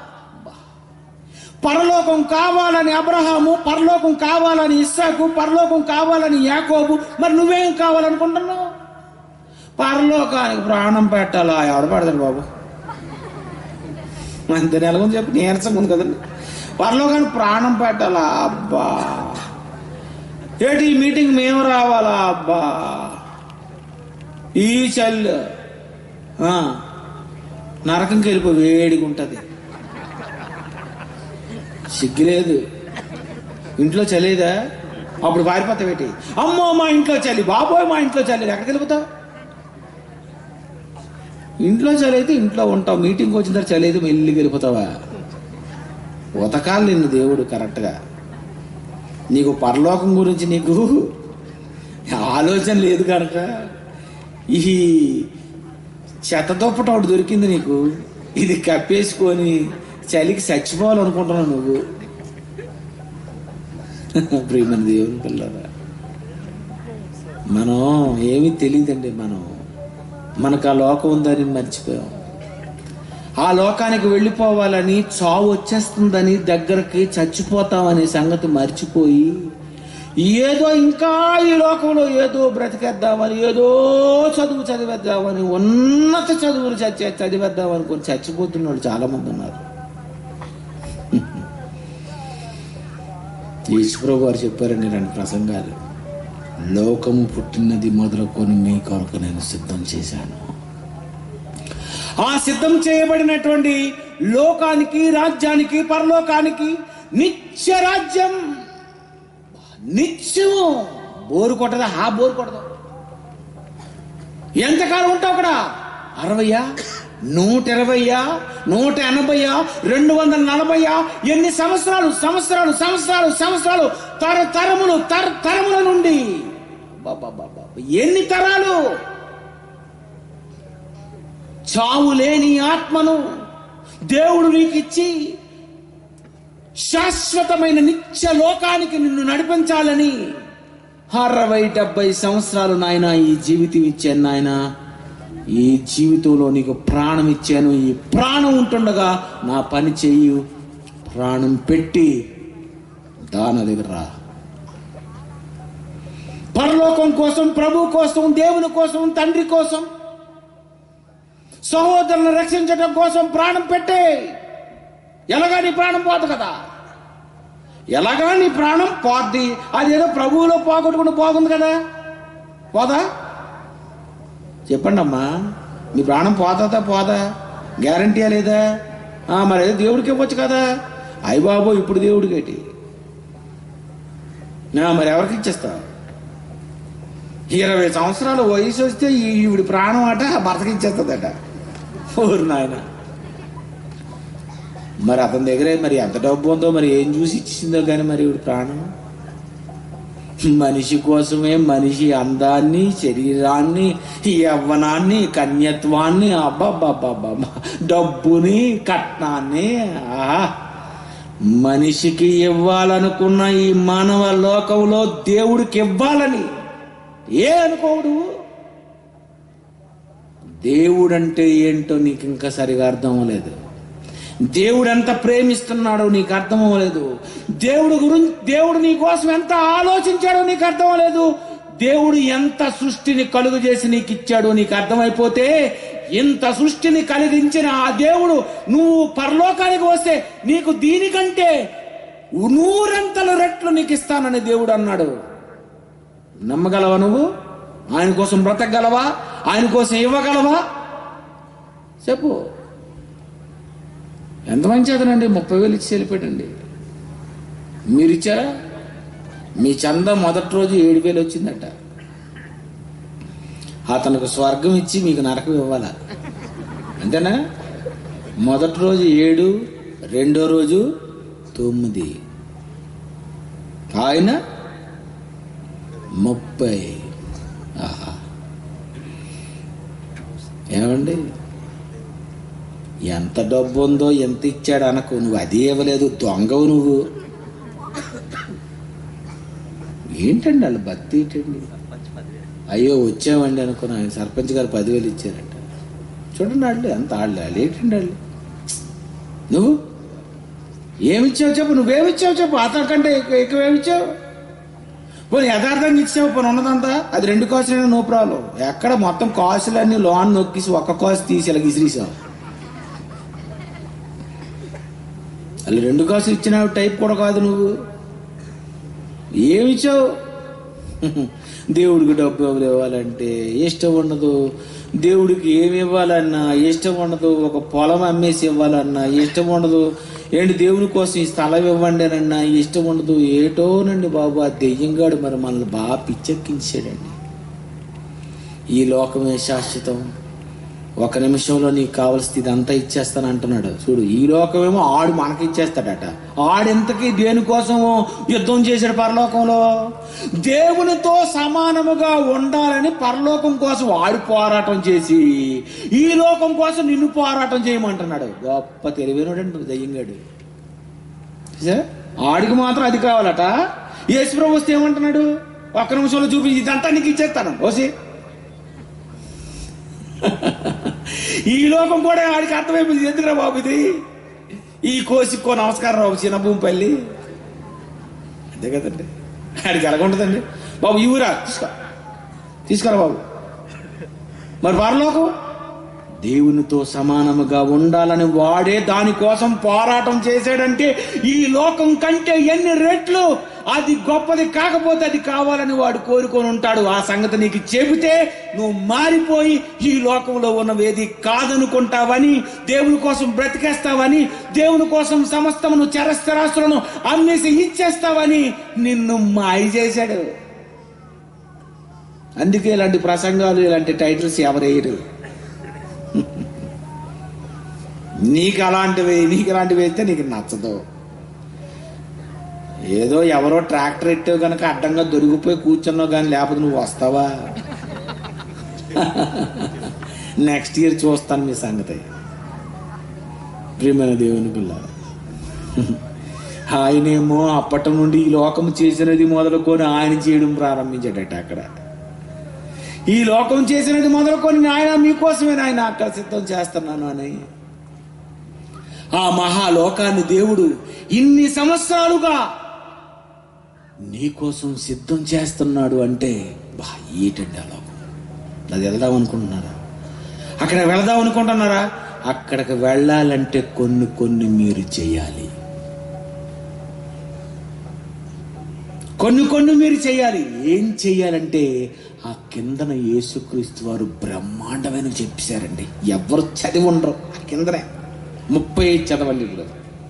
పరలోకం కావాలని అబ్రహాము పరలోకం కావాలని ఇస్సాకు పరలోకం కావాలని యాకోబు మరి నువ్వేం కావాలనుకుంటున్నావు పరలోకానికి ప్రాణం పెట్టాలా ఎవడ పడతాడు బాబు అంతే నెలకొని చెప్పి నీరసంగా ఉంది కదండి పరలోకానికి ప్రాణం పెట్టాలా అబ్బా ఏటి ఈ మీటింగ్ మేము రావాలా అబ్బా ఈ చల్లు ఆ, నరకంకి వెళ్ళిపో వేడిగా ఉంటుంది సిగ్గులేదు ఇంట్లో చలేదా అప్పుడు పారిపోతావేటి అమ్మో మా ఇంట్లో చలి బాబోయ్ మా ఇంట్లో చలి ఎక్కడికి వెళ్ళిపోతావు ఇంట్లో చలి అయితే ఇంట్లో ఉంటావు మీటింగ్ వచ్చిన తర్వాత చలి అయితే మెల్లికి వెళ్ళిపోతావా ఉతకాలి నిన్ను దేవుడు కరెక్ట్గా నీకు పరలోకం గురించి నీకు ఆలోచన లేదు కనుక ఈ చెత్తదొప్పట ఒకటి దొరికింది నీకు ఇది కప్పేసుకొని చలికి చచ్చిపోవాలనుకుంటున్నావు నువ్వు ప్రియమైన దేవుని పిల్లరా మనం ఏమీ తెలియదండి మనం మనకు ఆ లోకం ఉందని మర్చిపోయాం ఆ లోకానికి వెళ్ళిపోవాలని చావు వచ్చేస్తుందని దగ్గరకి చచ్చిపోతామనే సంగతి మర్చిపోయి ఏదో ఇంకా ఈ లోకంలో ఏదో బ్రతికేద్దామని ఏదో చదువు చదివేద్దామని ఉన్నత చదువులు చచ్చే చదివేద్దామనుకొని చచ్చిపోతున్నాడు చాలా మంది ఉన్నారు ఈశ్వరరావు గారు చెప్పారండి రెండు ప్రసంగాలు లోకము పుట్టినది మొదలుకొని మీ కొరకు నేను సిద్ధం చేశాను ఆ సిద్ధం చేయబడినటువంటి లోకానికి రాజ్యానికి పరలోకానికి నిత్య రాజ్యం నిత్యం బోరు కొట్టదా ఆ బోరు కొట్టదు ఎంతకాలం ఉంటావు అక్కడ అరవయ్యా నూట ఇరవయ్యా నూట ఎనభయ్యా రెండు వందల నలభయ్యా ఎన్ని సంవత్సరాలు సంవత్సరాలు సంవత్సరాలు సంవత్సరాలు తర తరములు తర తరముల నుండి అబ్బబ్బబ్బబ్బ. ఎన్ని తరాలు చావు లేని ఆత్మను దేవుడు నీకు ఇచ్చి శాశ్వతమైన నిత్య లోకానికి నిన్ను నడిపించాలని అరవై డెబ్బై సంవత్సరాలు నాయన ఈ జీవితం ఇచ్చాను నాయన ఈ జీవితంలో నీకు ప్రాణం ఇచ్చాను ఈ ప్రాణం ఉంటుండగా నా పని చెయ్యు ప్రాణం పెట్టి దాన దగ్గర రా. పరలోకం కోసం ప్రభు కోసం దేవుని కోసం తండ్రి కోసం సహోదరులను రక్షించడం కోసం ప్రాణం పెట్టే ఎలాగా నీ ప్రాణం పోదు కదా ఎలాగా నీ ప్రాణం పోద్ది అదేదో ప్రభువులో పోగొట్టుకుని పోకుంది కదా పోదా చెప్పండి అమ్మా మీ ప్రాణం పోతుందా పోదా గ్యారంటీయా లేదా ఆ, మరి ఏదో దేవుడికి ఇవ్వచ్చు కదా అయ్య బాబు ఇప్పుడు దేవుడికి ఏంటి నా, మరి ఎవరికి ఇచ్చేస్తా ఇరవై సంవత్సరాల వయసు వస్తే ఈ- ఈవిడి ప్రాణం అట భర్తకి ఇచ్చేస్తుందట ఊరు నాయన మరి అతని దగ్గరే మరి ఎంత డబ్బు ఉందో మరి ఏం చూసి ఇచ్చిందో కానీ మరి ఇప్పుడు ప్రాణం మనిషి కోసమే మనిషి అందాన్ని శరీరాన్ని యవ్వనాన్ని కన్యత్వాన్ని అబ్బాబ్బాబ్బా డబ్బుని కట్నాన్ని ఆహా మనిషికి ఇవ్వాలనుకున్న ఈ మానవ లోకంలో దేవుడికి ఇవ్వాలని ఏ అనుకోడు దేవుడంటే ఏంటో నీకు ఇంకా సరిగా అర్థం అవ్వలేదు దేవుడు ఎంత ప్రేమిస్తున్నాడో నీకు అర్థం అవ్వలేదు దేవుడు గురించి దేవుడు నీ కోసం ఎంత ఆలోచించాడో నీకు అర్థం అవ్వలేదు దేవుడు ఎంత సృష్టిని కలుగు చేసి నీకు ఇచ్చాడో నీకు అర్థమైపోతే ఇంత సృష్టిని కలిగించిన ఆ దేవుడు నువ్వు పరలోకానికి వస్తే నీకు దీనికంటే నూరంతల రెట్లు నీకు ఇస్తానని దేవుడు అన్నాడు నమ్మగలవా నువ్వు ఆయన కోసం బ్రతకగలవా ఆయన కోసం ఇవ్వగలవా చెప్పు ఎంత మంచి అతనండి ముప్పై వేలు ఇచ్చి వెళ్ళిపోయాడండి మీరు ఇచ్చారా మీ చంద మొదటి రోజు ఏడు వేలు వచ్చిందట అతనికి స్వర్గం ఇచ్చి మీకు నరకం ఇవ్వాలా అంతేనా మొదటి రోజు ఏడు రెండో రోజు తొమ్మిది ఆయన ముప్పై ఆహా ఏమండి ఎంత డబ్బు ఉందో ఎంత ఇచ్చాడు అనకు నువ్వు అది ఇవ్వలేదు దొంగవు నువ్వు ఏంటండి వాళ్ళు భక్తి ఏంటండి అయ్యో వచ్చామండి అనుకున్నా ఆయన సర్పంచ్ గారు పదివేలు ఇచ్చారంట చూడండి వాళ్ళు ఎంత వాళ్ళు వాళ్ళు ఏంటండి వాళ్ళు నువ్వు ఏమిచ్చావు చెప్పు నువ్వేమిచ్చావు చెప్పు అతనికంటే ఎక్కువ ఎక్కువ ఏమిచ్చావు పోనీ యథార్థంగా ఇచ్చావు పోనీ ఉన్నదంతా అది రెండు కాసులైనా నో ప్రాబ్లం ఎక్కడ మొత్తం కాసులన్నీ లోన్ నొక్కిసి ఒక్క కాసు తీసి ఇలా విసిరేసావు అలా రెండు కాసులు ఇచ్చిన టైప్ కూడా కాదు నువ్వు ఏమిచ్చావు దేవుడికి డబ్బు ఎవరు ఇవ్వాలంటే ఇష్టం ఉండదు దేవుడికి ఏమి ఇవ్వాలన్నా ఇష్టం ఉండదు ఒక పొలం అమ్మేసి ఇవ్వాలన్నా ఇష్టం ఉండదు ఏంటి దేవుని కోసం ఈ స్థలం ఇవ్వండి అన్నా ఇష్టం ఉండదు ఏటోనండి బాబు ఆ దెయ్యంగాడు మరి మనల్ని బాగా పిచ్చెక్కించాడండి ఈ లోకమే శాశ్వతం ఒక నిమిషంలో నీకు కావలసింది ఇదంతా ఇచ్చేస్తాను అంటున్నాడు చూడు ఈ లోకమేమో ఆడు మనకి ఇచ్చేస్తాడట ఆడెంతకి దేనికోసమో యుద్ధం చేశాడు పరలోకంలో దేవునితో సమానముగా ఉండాలని పరలోకం కోసం ఆడు పోరాటం చేసి ఈ లోకం కోసం నిన్ను పోరాటం చేయమంటున్నాడు గొప్ప తెలివైనడండి దయ్యంగాడు చూసారా? ఆడికి మాత్రం అది కావాలట యేసుప్రభు వస్తే ఏమంటున్నాడు ఒక్క నిమిషంలో చూపించి ఇదంతా నీకు ఇచ్చేస్తాను ఓసి ఈ లోకం కూడా ఆడికి అర్థమైపోయింది ఎందుకురా బాబు ఇది ఈ కోసిక్కో నమస్కారం బాబు చిన్న భూమిపల్లి అంతే కదండి ఆడికి ఎలాగుంటుందండి బాబు ఈ ఊరా తీసుకో తీసుకురా బాబు మరి పరలోకం దేవునితో సమానముగా ఉండాలని వాడే దానికోసం పోరాటం చేశాడంటే ఈ లోకం కంటే ఎన్ని రెట్లు అది గొప్పది కాకపోతే అది కావాలని వాడు కోరుకొని ఉంటాడు ఆ సంగతి నీకు చెబితే నువ్వు మారిపోయి ఈ లోకంలో ఉన్నవేది కాదనుకుంటావని దేవుని కోసం బ్రతికేస్తావని దేవుని కోసం సమస్తమును చరస్థరాస్తులను అమ్మేసి ఇచ్చేస్తావని నిన్ను మాయ చేశాడు అందుకే ఇలాంటి ప్రసంగాలు ఇలాంటి టైటిల్స్ ఎవరేయరు నీకు అలాంటివి నీకు అలాంటివి అయితే నీకు నచ్చదు ఏదో ఎవరో ట్రాక్టర్ ఎట్టావు కనుక అడ్డంగా దొరికిపోయి కూర్చున్నావు కానీ లేకపోతే నువ్వు వస్తావా నెక్స్ట్ ఇయర్ చూస్తాను మీ సంగతి ప్రియమైన దేవుని పిల్ల ఆయనేమో అప్పటి నుండి ఈ లోకం చేసినది మొదలుకొని ఆయన చేయడం ప్రారంభించాడట అక్కడ ఈ లోకం చేసినది మొదలుకొని ఆయన మీకోసమే ఆయన అక్కడ సిద్ధం చేస్తున్నాను అని ఆ మహాలోకాన్ని దేవుడు ఇన్ని సంవత్సరాలుగా నీకోసం సిద్ధం చేస్తున్నాడు అంటే బా ఏటండి ఆ లోకం అది వెళ్దాం అనుకుంటున్నారా అక్కడ వెళదాం అనుకుంటున్నారా అక్కడికి వెళ్ళాలంటే కొన్ని కొన్ని మీరు చేయాలి కొన్ని కొన్ని మీరు చేయాలి ఏం చేయాలంటే ఆ కిందన యేసుక్రీస్తు వారు బ్రహ్మాండమైన చెప్పారండి ఎవరు చదివి ఉండరు ఆ కిందనే ముప్పై చదవండి ఇప్పుడు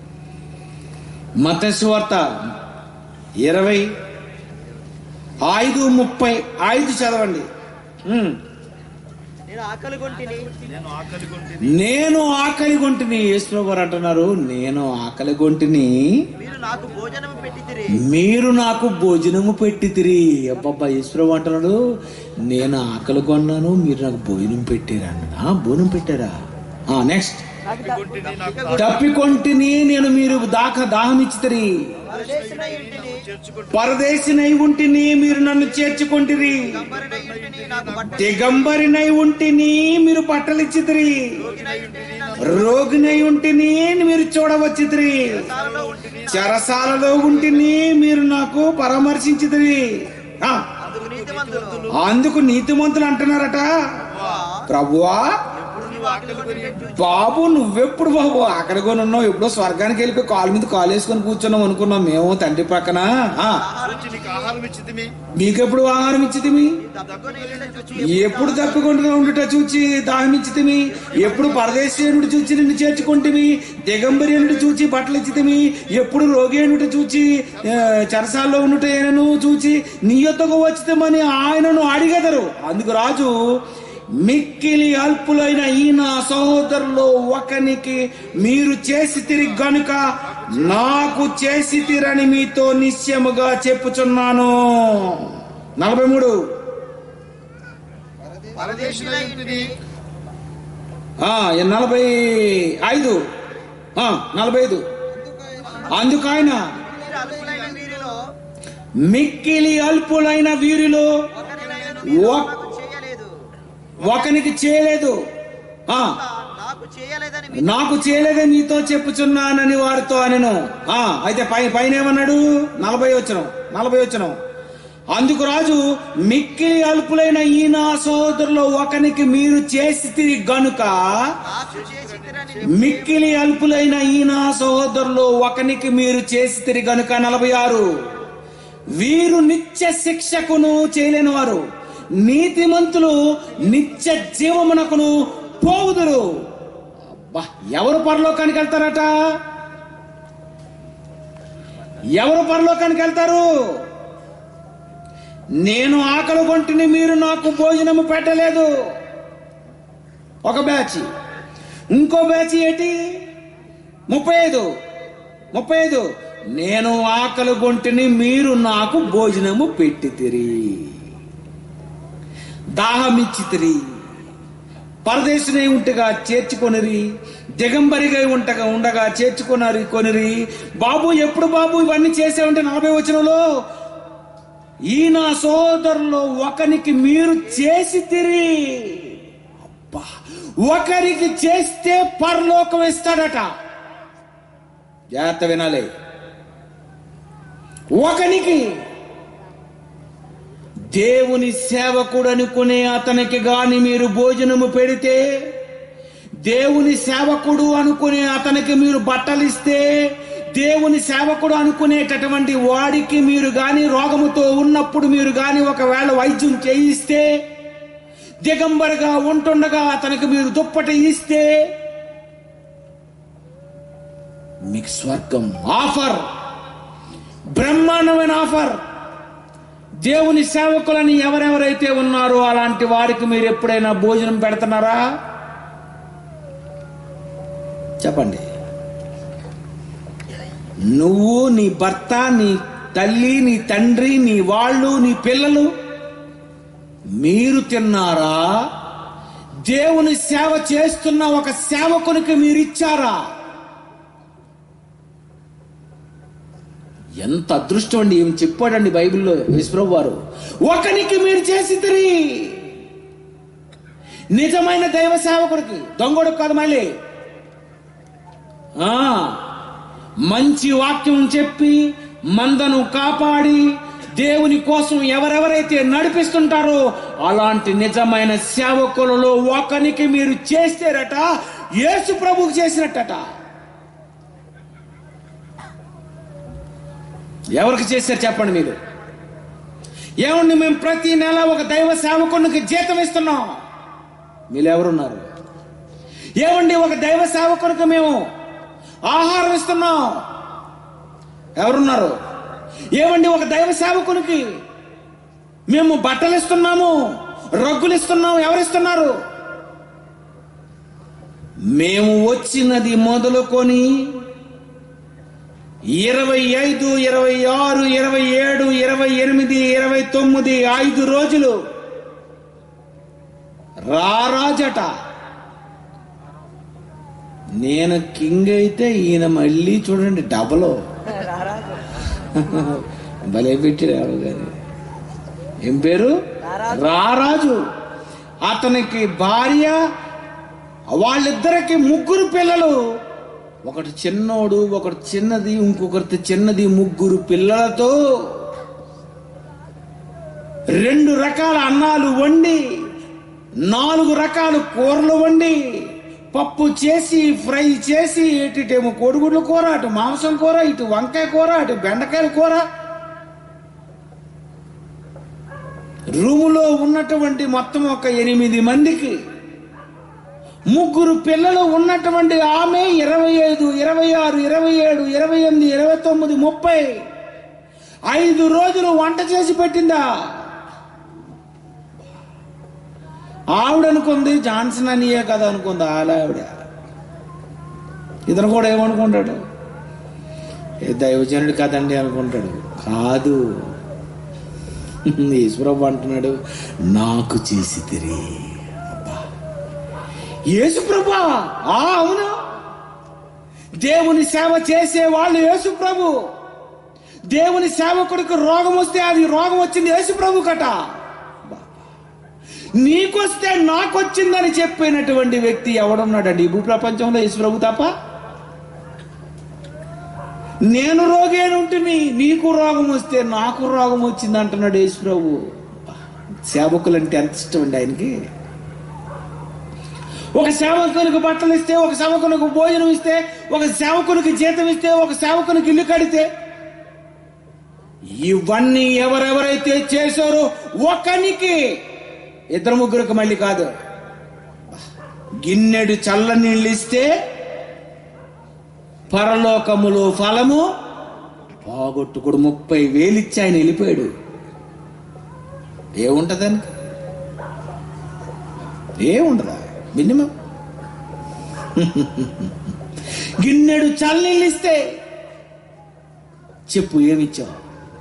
మతస్వార్త ఇరవై ఐదు ముప్పై ఐదు చదవండి ఉమ్. నేను ఆకలి కొంటిని నేను ఆకలి కొంటిని నేను ఆకలి గొంటిని యేసుప్రభు వారు అంటున్నారు నేను ఆకలి గొంటిని మీరు నాకు భోజనం పెట్టితిరి మీరు నాకు భోజనము పెట్టితిరి అబ్బబ్బా ఈశ్వరం అంటున్నాడు నేను ఆకలి కొన్నాను మీరు నాకు భోజనం పెట్టారా అన్నాడు. ఆ భోజనం పెట్టారా ఆ నెక్స్ట్ కొంటిని నాకు తప్పికొంటిని నేను మీరు దాకా దాహం ఇచ్చితిరి పరదేశినై ఇంటిని చేర్చుకుంటే పరదేశినై ఉంటిని మీరు నన్ను చేర్చుకొంటిరి గంబరినై ఇంటిని నాకు బట్ట దిగంబరినై ఉంటిని మీరు బట్టలిచ్చితిరి రోగినై ఇంటిని నన్ను రోగినై ఉంటిని మీరు చూడవచ్చితిరి చెరసాలలో ఉంటిని చెరసాలలో ఉంటిని మీరు నాకు పరామర్శించితిరి ఆ, అందుకు నీతిమంతులు అందుకు నీతిమంతులు అంటున్నారట ప్రభువా ఎప్పుడు నీవు ఆకలి కొని బాబు నువ్వెప్పుడు బాబు అక్కడ కొని ఉన్నావు ఎప్పుడో స్వర్గానికి వెళ్ళిపోయి కాలు మీద కాలు వేసుకొని కూర్చున్నాం అనుకున్నాం మేము తండ్రి పక్కన ఆ, రుచి నీకు ఆహారం ఇచ్చితిమి మీకెప్పుడు ఆహారం ఇచ్చితిమి తప్పుకొని వెళ్ళిన చూచి ఎప్పుడు తప్పికొంటున్నా ఉండుట చూచి దాహం ఇచ్చితిమి ఎప్పుడు పరదేశీయుడు చూచి నిన్ను చేర్చుకుంటివి దిగంబరియనుడు చూచి బట్టలు ఇచ్చితిమి ఎప్పుడు రోగేనుడు చూచి ఆ, చెరసాల్లో ఉండుట ఏనను చూచి నీ యొద్దకు వచ్చితమని ఆయనను అడిగెదరు అందుకు రాజు మిక్కిలి అల్పులైన ఈ నా సహోదరులో ఒకనికి మీరు చేసి తిరిగి గనుక నాకు చేసి తిరని మీతో నిశ్చయముగా చెప్పుచున్నాను నలభై మూడు పరదేశినై ఇంటిని ఆ, నలభై ఐదు ఆ, నలభై ఐదు అందుకు ఆయన మీరు అల్పులైన వీరిలో మిక్కిలి అల్పులైన వీరిలో ఒకరినైనను ఒక్- నాకు చేయలేదు ఒకనికి చేయలేదు ఆ నాకు చేయలేదని మీరు నాకు చేయలేదే మీతో చెప్పుచున్నానని వారితో అనెను ఆ అయితే పై పైన ఏమన్నాడు నలభై వచ్చనం నలభై వచ్చనం అందుకు రాజు మిక్కిలి అల్పులైన ఈ నా సోదరులో ఒకనికి మీరు చేసి తిరిగి గనుక నాకు చేసి తిరని మిక్కిలి అల్పులైన ఈ నా సహోదరులు ఒకనికి మీరు చేసి తిరిగి గనుక నలభై ఆరు వీరు నిత్య శిక్షకును చేయలేని వారు నీతిమంతులు నిత్య జీవమునకును పోవుదురు అబ్బా ఎవరు పరలోకానికి వెళ్తారట ఎవరు పరలోకానికి వెళ్తారు నేను ఆకలి కొంటిని మీరు నాకు భోజనము పెట్టలేదు ఒక బ్యాచ్ ఇంకో బ్యాచ్ ఏంటి ముప్పై ఐదు ముప్పై ఐదు నేను ఆకలి గొంటిని మీరు నాకు భోజనము పెట్టితిరి దాహమిచ్చితిరి పరదేశునై ఉంటగా చేర్చుకొనిరి దిగంబరిగా ఉంటగా ఉండగా చేర్చుకున్నారు కొనిరి బాబు ఎప్పుడు బాబు ఇవన్నీ చేసావంటే నలభై వచనంలో ఈ నా సోదరులో ఒకనికి మీరు చేసి తిరి అబ్బా ఒకరికి చేస్తే పరలోకం ఇస్తాడట జాగ్రత్త వినాలి ఒకనికి దేవుని సేవకుడు అనుకునే అతనికి గాని మీరు భోజనము పెడితే దేవుని సేవకుడు అనుకునే అతనికి మీరు బట్టలిస్తే దేవుని సేవకుడు అనుకునేటటువంటి వాడికి మీరు గాని రోగముతో ఉన్నప్పుడు మీరు గాని ఒకవేళ వైద్యం చేయిస్తే దిగంబరిగా ఉంటుండగా అతనికి మీరు దుప్పటి ఇస్తే మీకు స్వర్గం ఆఫర్ బ్రహ్మాండమైన ఆఫర్ దేవుని సేవకులని ఎవరెవరైతే ఉన్నారో అలాంటి వారికి మీరు ఎప్పుడైనా భోజనం పెడుతున్నారా చెప్పండి నువ్వు నీ భర్త నీ తల్లి నీ తండ్రి నీ వాళ్ళు నీ పిల్లలు మీరు తిన్నారా దేవుని సేవ చేస్తున్న ఒక సేవకునికి మీరు ఇచ్చారా ఎంత అదృష్టం అండి ఏమి చెప్పాడండి బైబిల్లో విశ్వరావు వారు ఒకనికి మీరు చేసి నిజమైన దైవ సేవకుడికి దొంగడు కాదు మళ్ళీ ఆ మంచి వాక్యం చెప్పి మందను కాపాడి దేవుని కోసం ఎవరెవరైతే నడిపిస్తుంటారో అలాంటి నిజమైన సేవకులలో ఒకనికి మీరు చేస్తారట యేసు ప్రభుకు చేసినట్టట ఎవరికి చేశారు చెప్పండి మీరు ఏమండి మేము ప్రతి నెల ఒక దైవ సేవకునికి జీతం ఇస్తున్నాం మీరు ఎవరున్నారు ఏమండి ఒక దైవ సేవకునికి మేము ఆహారం ఇస్తున్నాం ఎవరున్నారు ఏమండి ఒక దైవ సేవకునికి మేము బట్టలు ఇస్తున్నాము రగ్గులు ఇస్తున్నాము ఎవరిస్తున్నారు మేము వచ్చినది మొదలుకొని ఇరవై ఐదు ఇరవై ఆరు ఇరవై ఏడు ఇరవై ఎనిమిది ఇరవై తొమ్మిది ఐదు రోజులు రారాజట నేను కింగ్ అయితే ఈయన మళ్ళీ చూడండి డబలో భలే పెట్టారు గారు ఏం పేరు రారాజు అతనికి భార్య వాళ్ళిద్దరికి ముగ్గురు పిల్లలు ఒకటి చిన్నోడు ఒకటి చిన్నది ఇంకొకటి చిన్నది ముగ్గురు పిల్లలతో రెండు రకాల అన్నాలు వండి నాలుగు రకాల కూరలు వండి పప్పు చేసి ఫ్రై చేసి ఇటుటేమో కోడిగుడ్ల కూర అటు మాంసం కూర ఇటు వంకాయ కూర అటు బెండకాయల కూర రూములో ఉన్నటువంటి మొత్తం ఒక ఎనిమిది మందికి ముగ్గురు పిల్లలు ఉన్నటువంటి ఆమె ఇరవై ఐదు ఇరవై ఆరు ఇరవై ఏడు ఇరవై ఎనిమిది ఇరవై తొమ్మిది ముప్పై ఐదు రోజులు వంట చేసి పెట్టిందా ఆవిడ అనుకుంది జాన్సన్ అనియే కదా అనుకుంది ఆలా ఆవిడ ఇతను కూడా ఏమనుకుంటాడు ఏ దైవజనుడు కదండి అనుకుంటాడు కాదు ఈశ్వరబ్బు అంటున్నాడు నాకు చేసి తిరి యేసు ప్రభా ఆ అవును దేవుని సేవ చేసే వాళ్ళు యేసు ప్రభు దేవుని సేవకుడికి రోగం వస్తే అది రోగం వచ్చింది యేసు ప్రభు కట నీకొస్తే నాకొచ్చిందని చెప్పినటువంటి వ్యక్తి ఎవడున్నాడండి ఈ భూ ప్రపంచంలో యేసు ప్రభు తప్ప నేను రోగేను ఉంటుంది నీకు రోగం వస్తే నాకు రోగం వచ్చింది అంటున్నాడు యేసు ప్రభు సేవకులంటే ఎంత ఇష్టం అండి ఆయనకి ఒక సేవకునికి బట్టలు ఇస్తే ఒక సేవకునికి భోజనం ఇస్తే ఒక సేవకునికి జీతం ఇస్తే ఒక సేవకునికి ఇల్లు కడితే ఇవన్నీ ఎవరెవరైతే చేశారో ఒకనికి ఇద్దరు ముగ్గురికి మళ్ళీ కాదు గిన్నెడు చల్ల నీళ్ళు ఇస్తే పరలోకములో ఫలము పోగొట్టుకుడు ముప్పై వేలు ఇచ్చి ఆయన వెళ్ళిపోయాడు ఏముంటదానికి ఏముండదా మినిమం గిన్నెడు చల్లనీళ్ళు ఇస్తే చెప్పు ఏమిచ్చావు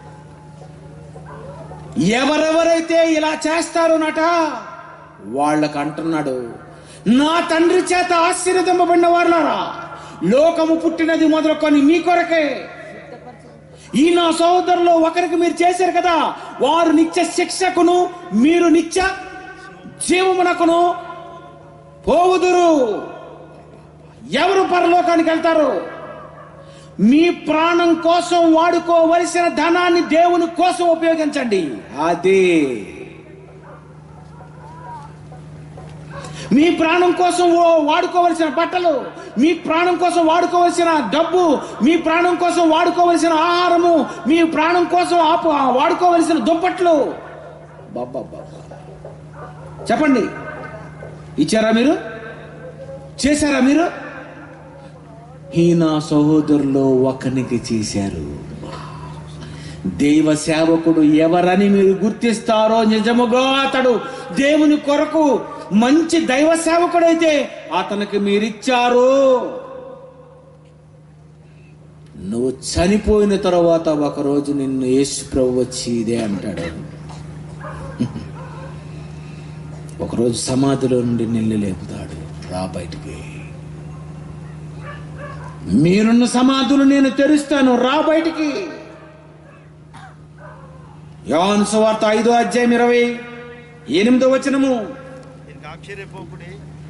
ఎవరెవరైతే ఇలా చేస్తారో నట వాళ్ళకు అంటున్నాడు నా తండ్రి చేత ఆశీర్వదింపబడిన వారులారా లోకము పుట్టినది మొదలుకొని మీ కొరకే ఈ నా సోదరులో ఒకరికి మీరు చేశారు కదా వారు నిత్య శిక్షకును మీరు నిత్య జీవమునకును పోవుదురు ఎవరు పరలోకానికి వెళ్తారు మీ ప్రాణం కోసం వాడుకోవలసిన ధనాన్ని దేవుని కోసం ఉపయోగించండి అదే మీ ప్రాణం కోసం ఓ- వాడుకోవలసిన బట్టలు మీ ప్రాణం కోసం వాడుకోవలసిన డబ్బు మీ ప్రాణం కోసం వాడుకోవలసిన ఆహారము మీ ప్రాణం కోసం ఆపు- వాడుకోవలసిన దుప్పట్లు బాబా చెప్పండి ఇచ్చారా మీరు చేశారా మీరు ఈ నా సహోదరులో ఒకనికి చేశారు దైవ సేవకుడు ఎవరని మీరు గుర్తిస్తారో నిజముగా అతడు దేవుని కొరకు మంచి దైవ సేవకుడైతే అతనికి మీరిచ్చారు నువ్వు చనిపోయిన తర్వాత ఒకరోజు నిన్ను యేసు ప్రభు వచ్చి ఇదే అంటాడు ఒకరోజు సమాధిలో నుండి నిన్ను లేపుతాడు రా బయటికి మీరున్న సమాధులు నేను తెరుస్తాను రా బయటికి యోహాను సువార్త ఐదో అధ్యాయం ఇరవై ఎనిమిదో వచనము దీనికి ఆశ్చర్యపోకుడి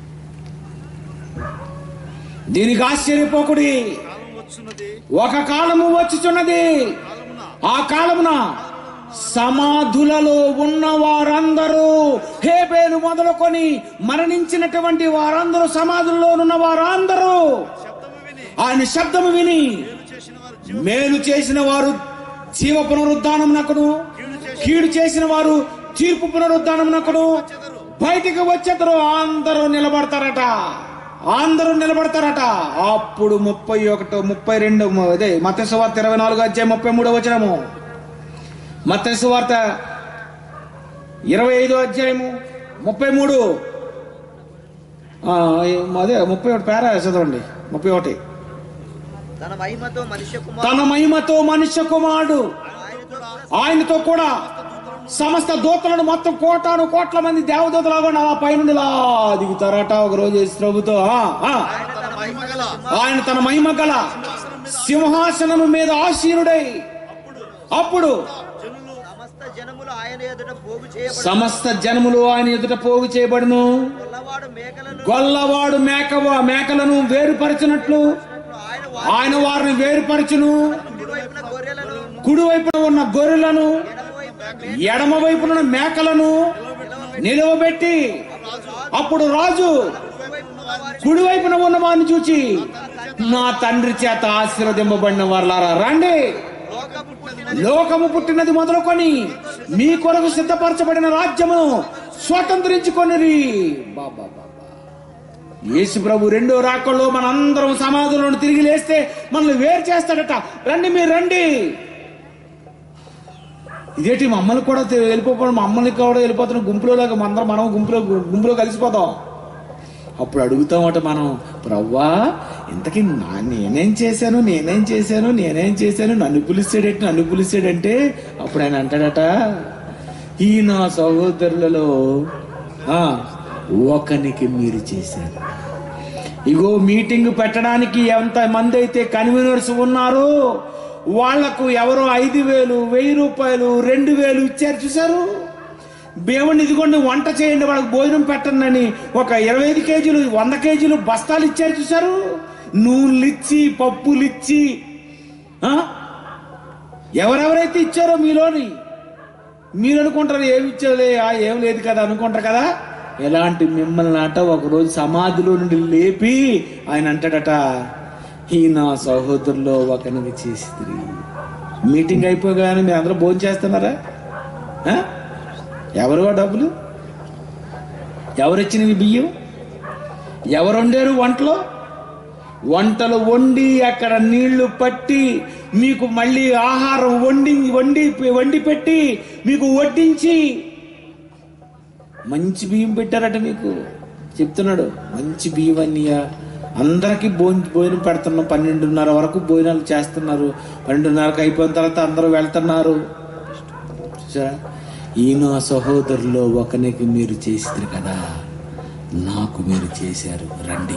దీనికి ఆశ్చర్యపోకుడి కాలం వచ్చున్నది ఒక కాలము వచ్చుచున్నది కాలమున ఆ కాలమున సమాధులలో ఉన్న వారందరూ హేబేలు మొదలుకొని మరణించినటువంటి వారందరూ సమాధుల్లో ఉన్న వారందరూ శబ్దము విని ఆయన శబ్దము విని మేలు చేసిన వారు జీవ మేలు చేసిన వారు జీవ పునరుద్ధానమునకును కీడు చేసిన వారు తీర్పు పునరుద్ధానమునకును బయటికి వచ్చేద్దరు అందరూ నిలబడతారట అందరూ నిలబడతారట అప్పుడు ముప్పై ఒకటో ముప్పై రెండు అదే మత్స్య వార్త ఇరవై నాలుగు అధ్యాయం ముప్పై మూడో వచనము మత్స్య వార్త ఇరవై ఐదో అధ్యాయము ముప్పై మూడు ఆ, అదే ముప్పై ఒకటి పేరా చదవండి ముప్పై ఒకటి తన మహిమతో మనుష్య కుమార్ తన మహిమతో మనుష్య కుమారుడు ఆయనతో కూడా ఆయనతో కూడా సమస్త దూతలను మొత్తం కోటాను కోట్ల మంది దేవదూతలాగా ఆ పైనుండి ఇలా దిగుతారట ఒక రోజు యేసు ప్రభుతో ఆ, ఆ. ఆయన తన మహిమ గల ఆయన తన మహిమ గల సింహాసనము మీద ఆసీనుడై అప్పుడు సమస్త జనములు ఆయన ఎదుట పోగు చేయబడి సమస్త జనములు ఆయన ఎదుట పోగు చేయబడును గొల్లవాడు మేకలను గొల్లవాడు మేక మేకలను వేరుపరచినట్లు ఆయన ఆయన వారిని వేరుపరచును కుడి వైపున గొర్రెలను కుడి వైపున ఉన్న గొర్రెలను ఎడమ వైపున ఎడమ వైపున ఉన్న మేకలను నిలువబెట్టి అప్పుడు రాజు కుడి వైపున ఉన్న వారిని చూచి నా తండ్రి చేత ఆశీర్వదింపబడిన వారులారా రండి లోకము పుట్టిన లోకము పుట్టినది మొదలుకొని మీ కొరకు సిద్ధపరచబడిన రాజ్యమును స్వతంత్రించుకొనిరి బాబా బాబా యేసు ప్రభు రెండో రాకల్లో మన అందరం సమాధులను తిరిగి లేస్తే మనల్ని వేరు చేస్తాడట రండి మీరు రండి ఇదేంటి మమ్మల్ని కూడా తె- వెళ్ళిపోవడం మమ్మల్ని కూడా వెళ్ళిపోతున్న గుంపులో లాగా అందరం మనం గుంపులో గుంపులో కలిసిపోతాం అప్పుడు అడుగుతామట మనం ప్రవ్వా ఇంతకీ నా నేనేం చేశాను నేనేం చేశాను నేనేం చేశాను నన్ను పిలిచాడేంటి నన్ను పిలిచాడంటే అప్పుడు ఆయన అంటాడట ఈ నా సహోదరులలో ఆ, ఒకనికి మీరు చేశారు ఇగో మీటింగ్ పెట్టడానికి ఎంత మంది అయితే కన్వీనర్స్ ఉన్నారో వాళ్లకు ఎవరో ఐదు వేలు వెయ్యి రూపాయలు రెండు వేలు ఇచ్చారు చూసారు దేవుణ్ణి ఇదిగోండి వంట చేయండి వాళ్ళకి భోజనం పెట్టండి అని ఒక ఇరవై ఐదు కేజీలు వంద కేజీలు బస్తాలు ఇచ్చారు చూసారు నూనెలు ఇచ్చి పప్పులు ఇచ్చి ఆ? ఎవరెవరైతే ఇచ్చారో మీలోని మీరు అనుకుంటారు ఏమి ఇచ్చేది ఆ ఏం లేదు కదా అనుకుంటారు కదా ఎలాంటి మిమ్మల్ని అట ఒకరోజు సమాధిలో నుండి లేపి ఆయన అంటాడట ఈ నా సహోదరులో ఒకరికి చేసి మీటింగ్ అయిపోగానే మీరు అందరూ భోజనం చేస్తున్నారా ఆ? ఎవరు ఆ డబ్బులు ఎవరిచ్చినవి బియ్యం ఎవరు వండారు వంటలో వంటలు వండి అక్కడ నీళ్లు పట్టి మీకు మళ్ళీ ఆహారం వండి వండి వండి పెట్టి మీకు వడ్డించి మంచి బియ్యం పెట్టారట మీకు చెప్తున్నాడు మంచి బియ్యం అన్నయ్య అందరికి భోజనం భోజనం పెడుతున్నాం పన్నెండున్నర వరకు భోజనాలు చేస్తున్నారు పన్నెండున్నరకు అయిపోయిన తర్వాత అందరూ వెళ్తున్నారు చూసారా ఈయన సహోదరులో ఒకనికి మీరు చేసిరు కదా నాకు మీరు చేశారు రండి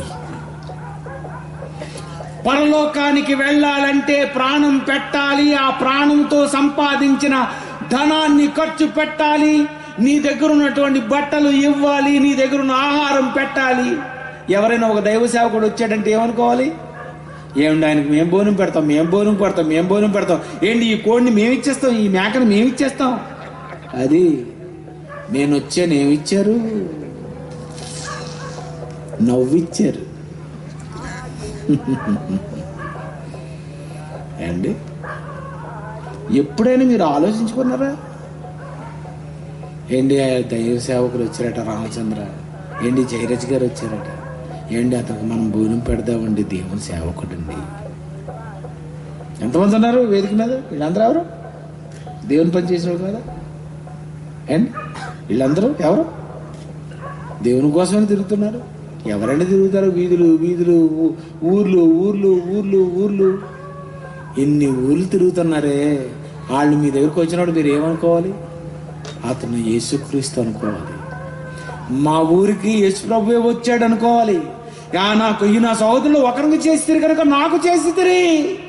పరలోకానికి వెళ్ళాలంటే ప్రాణం పెట్టాలి ఆ ప్రాణంతో సంపాదించిన ధనాన్ని ఖర్చు పెట్టాలి నీ దగ్గర ఉన్నటువంటి బట్టలు ఇవ్వాలి నీ దగ్గర ఉన్న ఆహారం పెట్టాలి ఎవరైనా ఒక దైవ సేవకుడు వచ్చాడంటే ఏమనుకోవాలి ఏమండి ఆయనకి మేము బోనం పెడతాం మేము బోనం పెడతాం మేము బోనం పెడతాం ఏంటి ఈ కోడిని మేము ఇచ్చేస్తాం ఈ మేకను మేము ఇచ్చేస్తాం అది నేను వచ్చాను ఏమిచ్చారు నవ్విచ్చారు అండి ఎప్పుడైనా మీరు ఆలోచించుకున్నారా ఏంటి ఆ దైవ సేవకులు వచ్చారట రామచంద్ర ఏంటి జయరాజ్ గారు వచ్చారట ఏంటి అతనికి మనం భోజనం పెడదామండి దేవుని సేవకుడండి ఎంతమంది ఉన్నారు వేదిక మీద వీళ్ళందరూ ఎవరు దేవుని పని చేసిన వాళ్ళు కదా అండ్ వీళ్ళందరూ ఎవరు దేవుని కోసమే తిరుగుతున్నారు ఎవరైనా తిరుగుతారు వీధులు వీధులు ఊ- ఊర్లు ఊర్లు ఊర్లు ఊర్లు ఎన్ని ఊర్లు తిరుగుతున్నారే వాళ్ళు మీ దగ్గరకు వచ్చినప్పుడు మీరు ఏమనుకోవాలి అతను యేసుక్రీస్తు అనుకోవాలి మా ఊరికి యేసు ప్రభువే వచ్చాడు అనుకోవాలి యా నాకు ఈ నా సహోదరులు ఒకరికి చేసిరు కనుక నాకు చేసిరి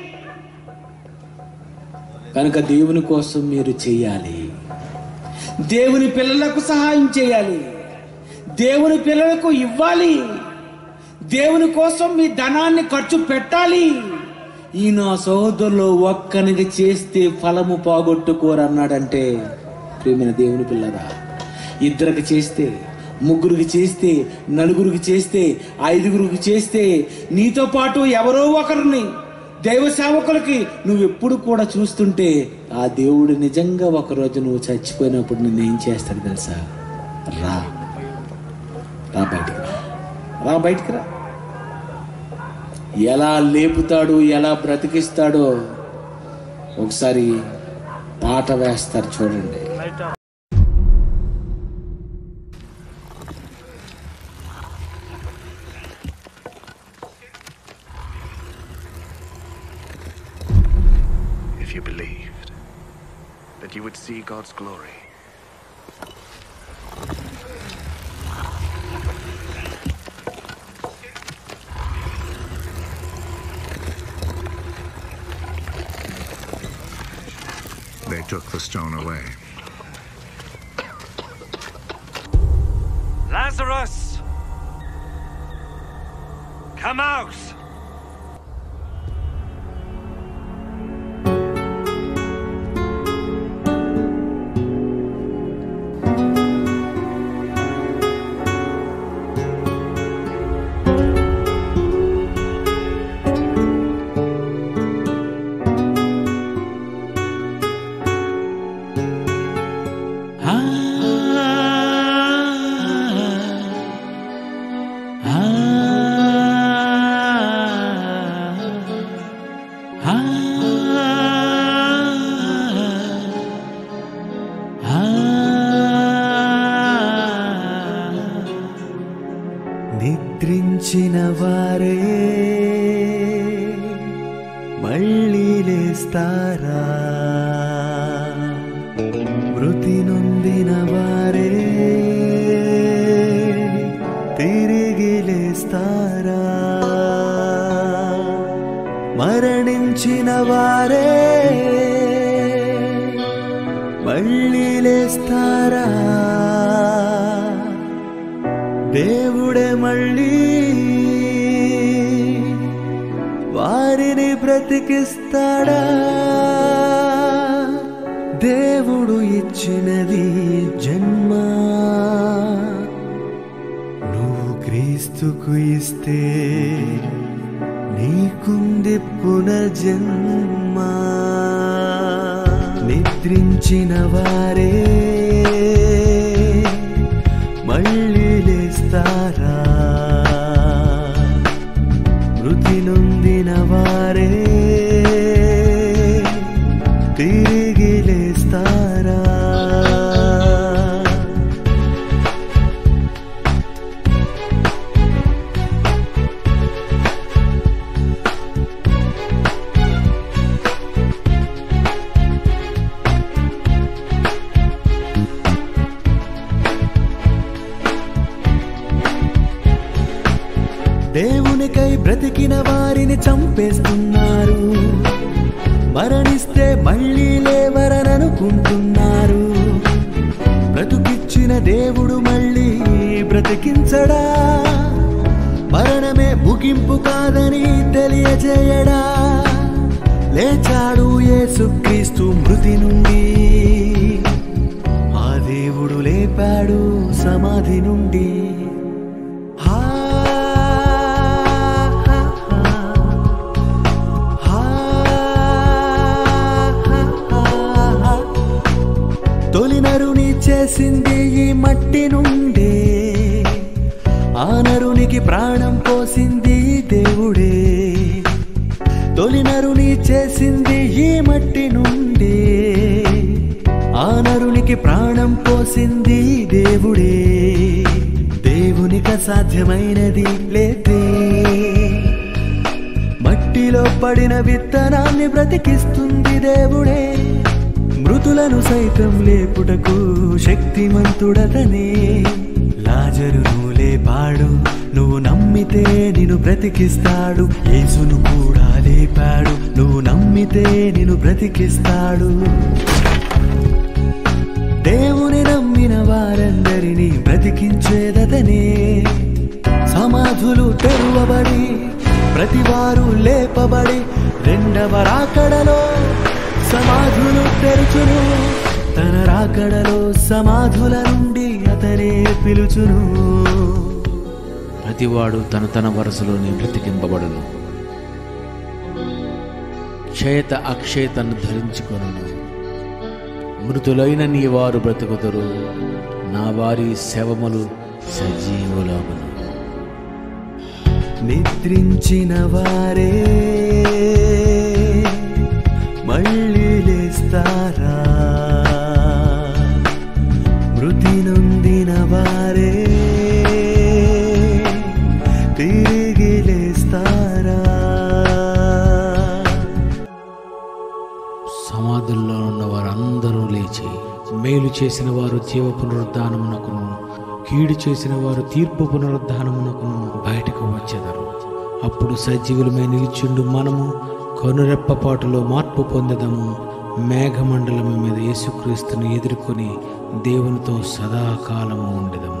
కనుక దేవుని కోసం మీరు చేయాలి దేవుని పిల్లలకు సహాయం చేయాలి దేవుని పిల్లలకు ఇవ్వాలి దేవుని కోసం మీ ధనాన్ని ఖర్చు పెట్టాలి ఈ నా సహోదరులో ఒక్కనికి చేస్తే ఫలము పోగొట్టుకోరన్నాడంటే ప్రేమైన దేవుని పిల్లరా ఇద్దరికి చేస్తే ముగ్గురికి చేస్తే నలుగురికి చేస్తే ఐదుగురికి చేస్తే నీతో పాటు ఎవరో ఒకరిని దైవ సేవకులకి నువ్వు ఎప్పుడు కూడా చూస్తుంటే ఆ దేవుడు నిజంగా ఒకరోజు నువ్వు చచ్చిపోయినప్పుడు నిన్ను ఏం చేస్తాడు తెలుసా రా రా బయటికి రా రా బయటికి రా ఎలా లేపుతాడు ఎలా బ్రతికిస్తాడో ఒకసారి పాట వేస్తారు చూడండి you believed, that you would see God's glory. They took the stone away. Lazarus! Come out! నిద్రించిన వారే మళ్ళీ లేస్తారా మృతి నొందిన వారే తిరిగి లేస్తారా మరణించిన వారే మళ్ళీ లేస్తారా దేవుడే మళ్ళీ వారిని బ్రతికిస్తాడా దేవుడు ఇచ్చినది జన్మ నువ్వు క్రీస్తుకు ఇస్తే నీకుంది పునర్జన్మ నిద్రించిన వారే మళ్ళీ లేస్తారా మృతి నొందిన వారే తిరిగి లేస్తారా దేవునికై బ్రతికిన వారిని చంపేస్తున్నారు మరణిస్తే మళ్ళీ లేవరననుకుంటున్నారు బ్రతుకిచ్చిన దేవుడు మళ్ళీ బ్రతికించడా మరణమే ముగింపు కాదని తెలియజేయడా లేచాడు యేసుక్రీస్తు మృతి నుండి ఆ దేవుడు లేపాడు సమాధి నుండి హా హా, హా, హా, హా. తొలి నరుని చేసింది ఈ మట్టి నుండే ఆ నరునికి ప్రాణం పోసింది ఈ దేవుడే తొలి నరుని చేసింది ఈ మట్టి నుండే ఆ నరునికి ప్రాణం పోసింది ఈ దేవుడే దేవునికి అసాధ్యమైనది లేదే మట్టిలో పడిన విత్తనాన్ని బ్రతికిస్తుంది దేవుడే మృతులను సైతం లేపుటకు శక్తిమంతుడతనే లాజరును లేపాడు నువ్వు నమ్మితే నిన్ను బ్రతికిస్తాడు యేసును కూడా లేపాడు నువ్వు నమ్మితే నిన్ను బ్రతికిస్తాడు దేవుని నమ్మిన వారందరినీ బ్రతికించేదతనే సమాధులు తెరువబడి ప్రతివారు లేపబడి రెండవ రాకడలో సమాధులు తెరుచును తన రాకడలో సమాధుల నుండి అతనే పిలుచును ప్రతివాడు తన తన వరుసలోనే బ్రతికింపబడును క్షయత అక్షయతను ధరించుకొనును మృతులైన నీ వారు బ్రతుకుదురు నా వారి శవములు సజీవులగును నిద్రించిన వారే మళ్ళీ లేస్తారా మృతి నొందిన వారే తిరిగి లేస్తారా వారందరూ లేచి మేలు చేసిన వారు జీవ పునరుద్ధానమునకును కీడు చేసిన వారు తీర్పు పునరుద్ధానమునకును బయటకు వచ్చెదరు అప్పుడు సజీవులమై నిలిచిండు మనము కనురెప్పపాటులో మార్పు పొందదము మేఘమండలము మీద యేసుక్రీస్తుని ఎదుర్కొని దేవునితో సదాకాలము ఉండదము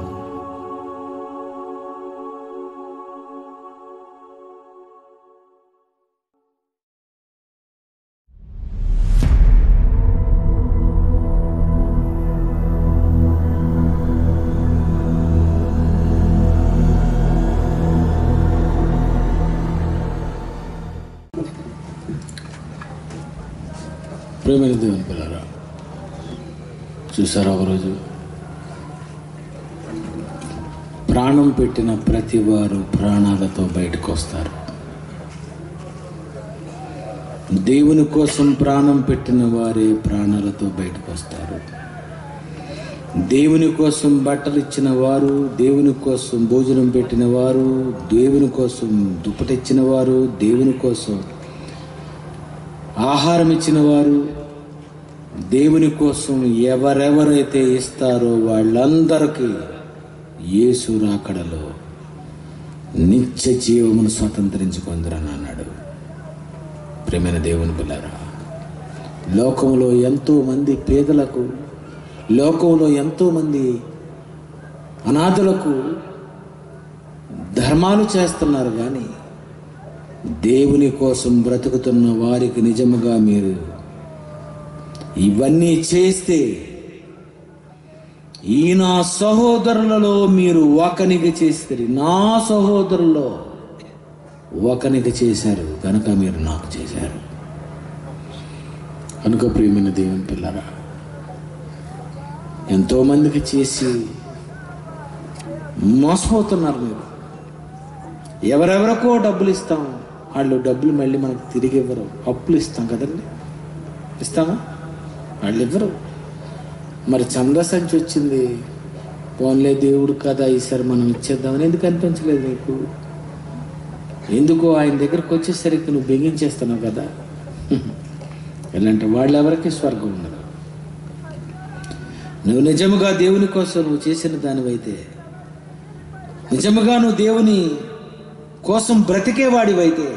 ప్రేమైన దేవుని పిల్లరా చూసారా ఒకరోజు ప్రాణం పెట్టిన ప్రతి వారు ప్రాణాలతో బయటకు వస్తారు దేవుని కోసం ప్రాణం పెట్టిన వారే ప్రాణాలతో బయటకు వస్తారు దేవుని కోసం బట్టలు ఇచ్చిన వారు దేవుని కోసం భోజనం పెట్టిన వారు దేవుని కోసం దుప్పటిచ్చిన వారు దేవుని కోసం ఆహారం ఇచ్చిన వారు దేవుని కోసం ఎవరెవరైతే ఇస్తారో వాళ్ళందరికీ యేసు రాకడలో నిత్య జీవమును స్వతంత్రించుకుందరని అన్నాడు ప్రేమైన దేవుని పిల్లరా లోకంలో ఎంతో మంది పేదలకు లోకంలో ఎంతో మంది అనాథులకు ధర్మాలు చేస్తున్నారు కానీ దేవుని కోసం బ్రతుకుతున్న వారికి నిజముగా మీరు ఇవన్నీ చేస్తే ఈ నా సహోదరులలో మీరు ఒకనికి చేస్తారు నా సహోదరుల్లో ఒకనికి చేశారు కనుక మీరు నాకు చేశారు కనుక ప్రియమైన దేవుని పిల్లరా ఎంతో మందికి చేసి మోసపోతున్నారు మీరు ఎవరెవరికో డబ్బులు ఇస్తాం వాళ్ళు డబ్బులు మళ్ళీ మనకు తిరిగి ఇవ్వరు అప్పులు ఇస్తాం కదండి ఇస్తామా వాళ్ళు ఇవ్వరు మరి చందా సంచి వచ్చింది పోన్లే దేవుడు కదా ఈసారి మనం ఇచ్చేద్దామని ఎందుకు అనిపించలేదు నీకు ఎందుకో ఆయన దగ్గరకు వచ్చేసరికి నువ్వు బిగించేస్తున్నావు కదా ఇలాంటి వాళ్ళు ఎవరికి స్వర్గం ఉండదు నువ్వు నిజముగా దేవుని కోసం నువ్వు చేసిన దానివైతే నిజముగా నువ్వు దేవుని కోసం బ్రతికేవాడివైతే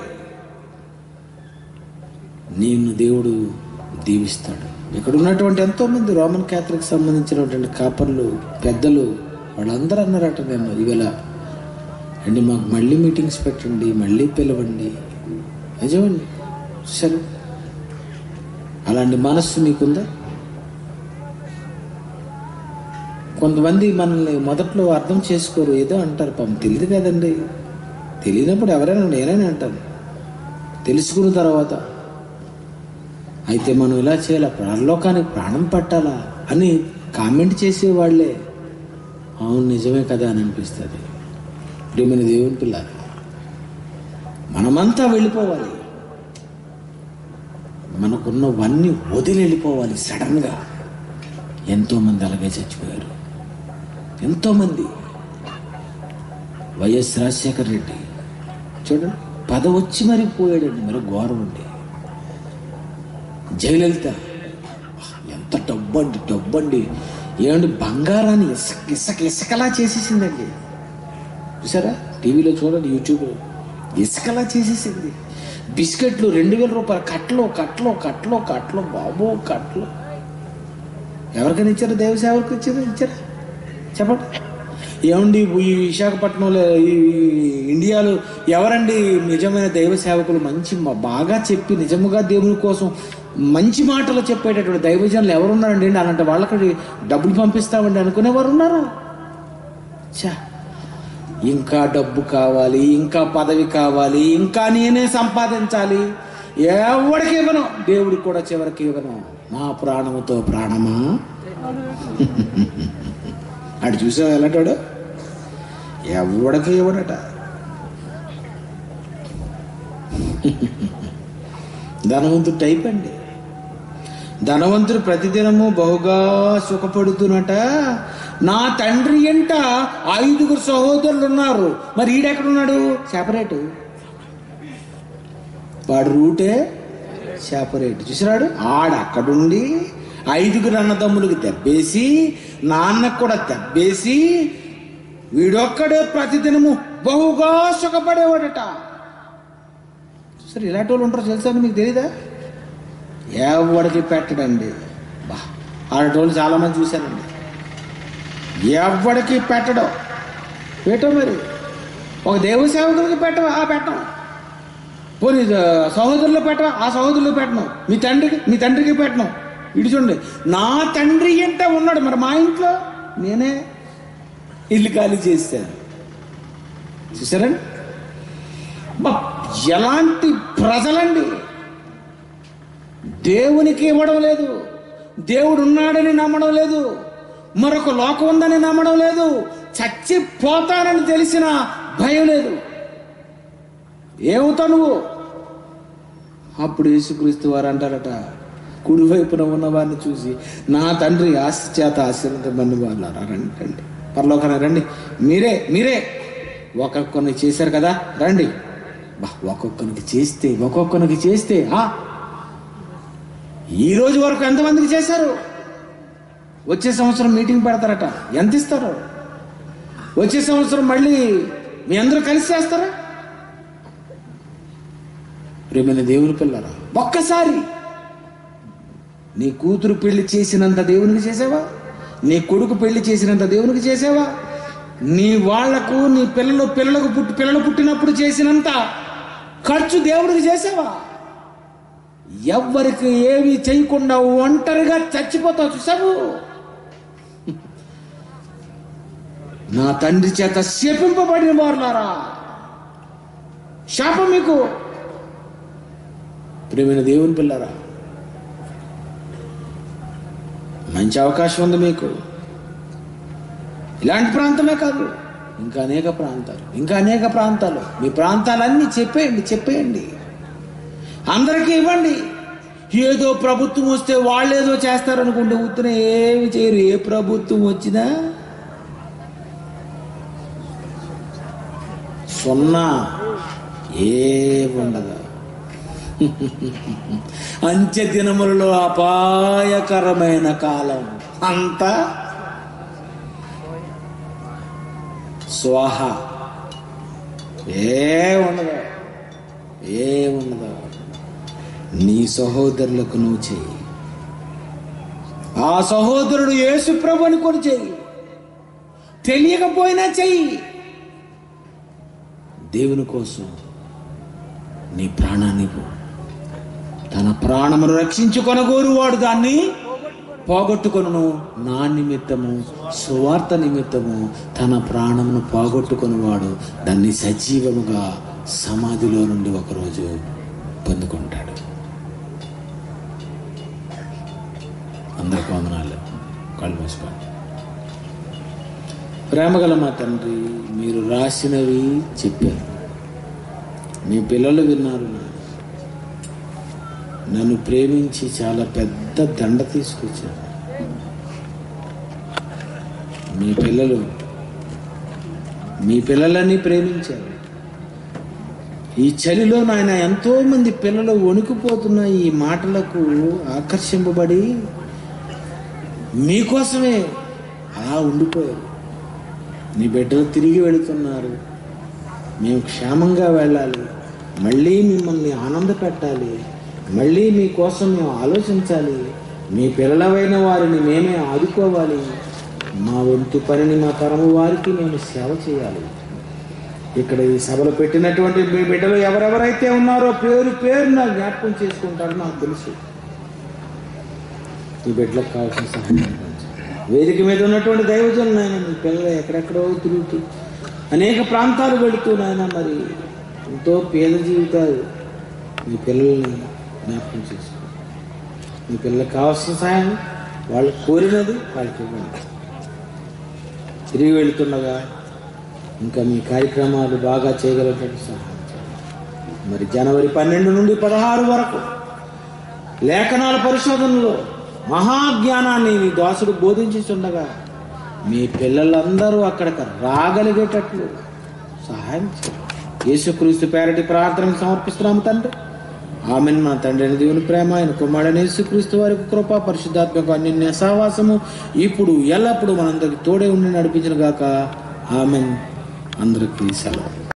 నిన్ను దేవుడు దీవిస్తాడు ఇక్కడ ఉన్నటువంటి ఎంతో మంది రోమన్ క్యాథలిక్ సంబంధించినటువంటి కాపర్లు పెద్దలు వాళ్ళందరూ అన్నారట నేను ఇవాళ అండి మాకు మళ్ళీ మీటింగ్స్ పెట్టండి మళ్ళీ పిలవండి నిజమండి సరే అలాంటి మనస్సు మీకుందా కొంతమంది మనల్ని మొదట్లో అర్థం చేసుకోరు ఏదో అంటారు పాపం తెలియదు కదండి తెలియనప్పుడు ఎవరైనా నేనైనా అంటాను తెలుసుకున్న తర్వాత అయితే మనం ఇలా చేయాలా పరలోకానికి ప్రాణం పట్టాలా అని కామెంట్ చేసే వాళ్ళే అవును నిజమే కదా అని అనిపిస్తుంది ప్రియమైన దేవుని పిల్లలు మనమంతా వెళ్ళిపోవాలి మనకున్నవన్నీ వదిలి వెళ్ళిపోవాలి సడన్గా ఎంతోమంది అలాగే చచ్చిపోయారు ఎంతోమంది వైఎస్ రాజశేఖర రెడ్డి చూడండి పదవచ్చి మరి పోయాడండి మరి ఘోరం అండి జయలలిత ఎంత డబ్బండి డబ్బండి ఏమండి బంగారాన్ని ఇసుక ఇసుక ఇసుకలా చేసేసిందండి చూసారా టీవీలో చూడండి యూట్యూబ్లో ఇసుకలా చేసేసింది బిస్కెట్లు రెండు వేల రూపాయలు కట్టలో కట్టలో కట్టలో కట్టలో బాబో కట్టలో ఎవరికైనా ఇచ్చారు దేవ సేవలకు ఇచ్చారు ఇచ్చారా చెప్పండి ఏమండి ఈ విశాఖపట్నంలో ఈ ఇండియాలో ఎవరండి నిజమైన దైవ సేవకులు మంచి మ- బాగా చెప్పి నిజముగా దేవుని కోసం మంచి మాటలు చెప్పేటటువంటి దైవజనులు ఎవరున్నారండి అలాంటి వాళ్ళకి డబ్బులు పంపిస్తామండి అనుకునేవారు ఉన్నారా చా ఇంకా డబ్బు కావాలి ఇంకా పదవి కావాలి ఇంకా నేనే సంపాదించాలి ఎవరికి ఇవ్వను దేవుడికి కూడా చివరికి ఇవ్వను నా ప్రాణముతో ప్రాణమా అటు చూసావు ఎలాంటాడు ఎవడికి ఇవ్వడట ధనవంతుడు టైప్ అండి ధనవంతుడు ప్రతిదినము బహుగా సుఖపడుతున్నట నా తండ్రి ఎంట ఐదుగురు సహోదరులు ఉన్నారు మరి ఈడెక్కడున్నాడు సెపరేట్ వాడు రూటే సెపరేట్ చూసినాడు ఆడ అక్కడుండి ఐదుగురు అన్నదమ్ములకు దెబ్బేసి నాన్నకు కూడా దెబ్బేసి వీడొక్కడే ప్రతిదినము బహుగా సుఖపడేవాడట సరే ఇలాంటి వాళ్ళు ఉంటారు తెలుసా మీకు తెలీదా ఎవడికి పెట్టడండి బా అలాంటి వాళ్ళు చాలామంది చూశానండి ఎవడికి పెట్టడం పెట్టం మరి ఒక దేవ సేవకులకి పెట్టవా ఆ పెట్టం పోనీ ఆ, సహోదరులు పెట్టవా ఆ సహోదరులు పెట్టను మీ తండ్రికి మీ తండ్రికి పెట్టను ఇటు చూడండి నా తండ్రి అంటే ఉన్నాడు మరి మా ఇంట్లో నేనే ఇల్లు ఖాళీ చేశాను చూసారండి బా, ఎలాంటి ప్రజలండి దేవునికి ఇవ్వడం లేదు దేవుడు ఉన్నాడని నమ్మడం లేదు మరొక లోకం ఉందని నమ్మడం లేదు చచ్చిపోతానని తెలిసిన భయం లేదు ఏమవుతావు నువ్వు అప్పుడు యేసుక్రీస్తు వారు అంటారట కుడివైపున ఉన్న వారిని చూసి నా తండ్రి ఆశ చేత ఆశీర్వదించమని వాళ్ళు రండి రండి పరలోకన రండి మీరే మీరే ఒక్కొక్కరిని చేశారు కదా రండి బా ఒక్కొక్కరికి చేస్తే ఒక్కొక్కరికి చేస్తే ఆ ఈ రోజు వరకు ఎంతమందికి చేశారు వచ్చే సంవత్సరం మీటింగ్ పెడతారట ఎంత ఇస్తారు వచ్చే సంవత్సరం మళ్ళీ మీ అందరూ కలిసి చేస్తారా ప్రేమైన దేవుని పిల్లరా ఒక్కసారి నీ కూతురు పెళ్లి చేసినంత దేవునికి చేసావా నీ కొడుకు పెళ్లి చేసినంత దేవునికి చేసావా నీ వాళ్లకు నీ పిల్లలు పిల్లలకు పుట్టి పిల్లలు పుట్టినప్పుడు చేసినంత ఖర్చు దేవుడికి చేసావా ఎవ్వరికి ఏమి చేయకుండా ఒంటరిగా చచ్చిపోతావు చూసావు నా తండ్రి చేత శపింపబడిన వారులారా శాపం మీకు ప్రేమైన దేవుని పిల్లరా మంచి అవకాశం ఉంది మీకు ఇలాంటి ప్రాంతమే కాదు ఇంకా అనేక ప్రాంతాలు ఇంకా అనేక ప్రాంతాలు మీ ప్రాంతాలన్నీ చెప్పేయండి చెప్పేయండి అందరికీ ఇవ్వండి ఏదో ప్రభుత్వం వస్తే వాళ్ళు ఏదో చేస్తారనుకుంటే ఉత్తర ఏమి చేయరు ఏ ప్రభుత్వం వచ్చినా సున్నా ఏ ఉండదు అంత్య దినములలో అపాయకరమైన కాలం అంతా స్వాహ ఏ ఉండదు ఏ ఉండదు నీ సహోదరులకు నువ్వు చెయ్యి ఆ సహోదరుడు యేసు ప్రభు అని కూడా చెయ్యి తెలియకపోయినా చెయ్యి దేవుని కోసం నీ ప్రాణాన్ని ఇవ్వు. తన ప్రాణమును రక్షించుకొనగోరు వాడు దాన్ని పోగొట్టుకొను నా నిమిత్తము సువార్త నిమిత్తము తన ప్రాణమును పోగొట్టుకునివాడు దాన్ని సజీవముగా సమాధిలో నుండి ఒకరోజు పొందుకుంటాడు అందరికి వందనాలు కళ్ళు మూసుకోండి ప్రేమగల మా తండ్రి మీరు రాసినవి చెప్పారు మీ పిల్లలు విన్నారు నన్ను ప్రేమించి చాలా పెద్ద దండ తీసుకొచ్చారు మీ పిల్లలు మీ పిల్లలని ప్రేమించారు ఈ చలిలో నాయన ఎంతో మంది పిల్లలు వణికిపోతున్న ఈ మాటలకు ఆకర్షింపబడి మీకోసమే అలా ఉండిపోయారు నీ బిడ్డలు తిరిగి వెళుతున్నారు మేము క్షేమంగా వెళ్ళాలి మళ్ళీ మిమ్మల్ని ఆనంద పెట్టాలి మళ్ళీ మీకోసం మేము ఆలోచించాలి మీ పిల్లలవైన వారిని మేమే ఆదుకోవాలి మా వంతు పనిని మా తరము వారికి మేము సేవ చేయాలి ఇక్కడ ఈ సభలో పెట్టినటువంటి మీ బిడ్డలు ఎవరెవరైతే ఉన్నారో పేరు పేరు నాకు జ్ఞాపకం చేసుకుంటారో నాకు తెలుసు ఈ బిడ్డలకు కావాల్సిన సహాయం అందించండి. వేదిక మీద ఉన్నటువంటి దైవజనులు నాయన మీ పిల్లలు ఎక్కడెక్కడో తిరుగుతూ అనేక ప్రాంతాలు వెళుతూ నాయన మరి ఎంతో పేద జీవితాలు మీ పిల్లల్ని జ్ఞాపకం చేసుకో మీ పిల్లలకు కావాల్సిన సహాయం వాళ్ళు కోరినది వాళ్ళకి ఇవ్వండి తిరిగి వెళుతుండగా ఇంకా మీ కార్యక్రమాలు బాగా చేయగలిగేటువంటి సహాయం చేయండి. మరి జనవరి పన్నెండు నుండి పదహారు వరకు లేఖనాల పరిశోధనలో మహాజ్ఞానాన్ని మీ దాసుడు బోధించుచుండగా మీ పిల్లలందరూ అక్కడికి రాగలిగేటట్లు సహాయం చేయండి యేసుక్రీస్తు పేరటి ప్రార్థనకు సమర్పిస్తున్నాము తండ్రి ఆమెన్ మన తండ్రి అయిన దేవుని ప్రేమ ఆయన కుమారుడైన యేసుక్రీస్తు వారికి కృప పరిశుద్ధాత్మక అన్యోన్య సహవాసము ఇప్పుడు ఎల్లప్పుడూ మనందరికి తోడే ఉండి నడిపించిన గాక ఆమెన్ అందరికీ సెలవు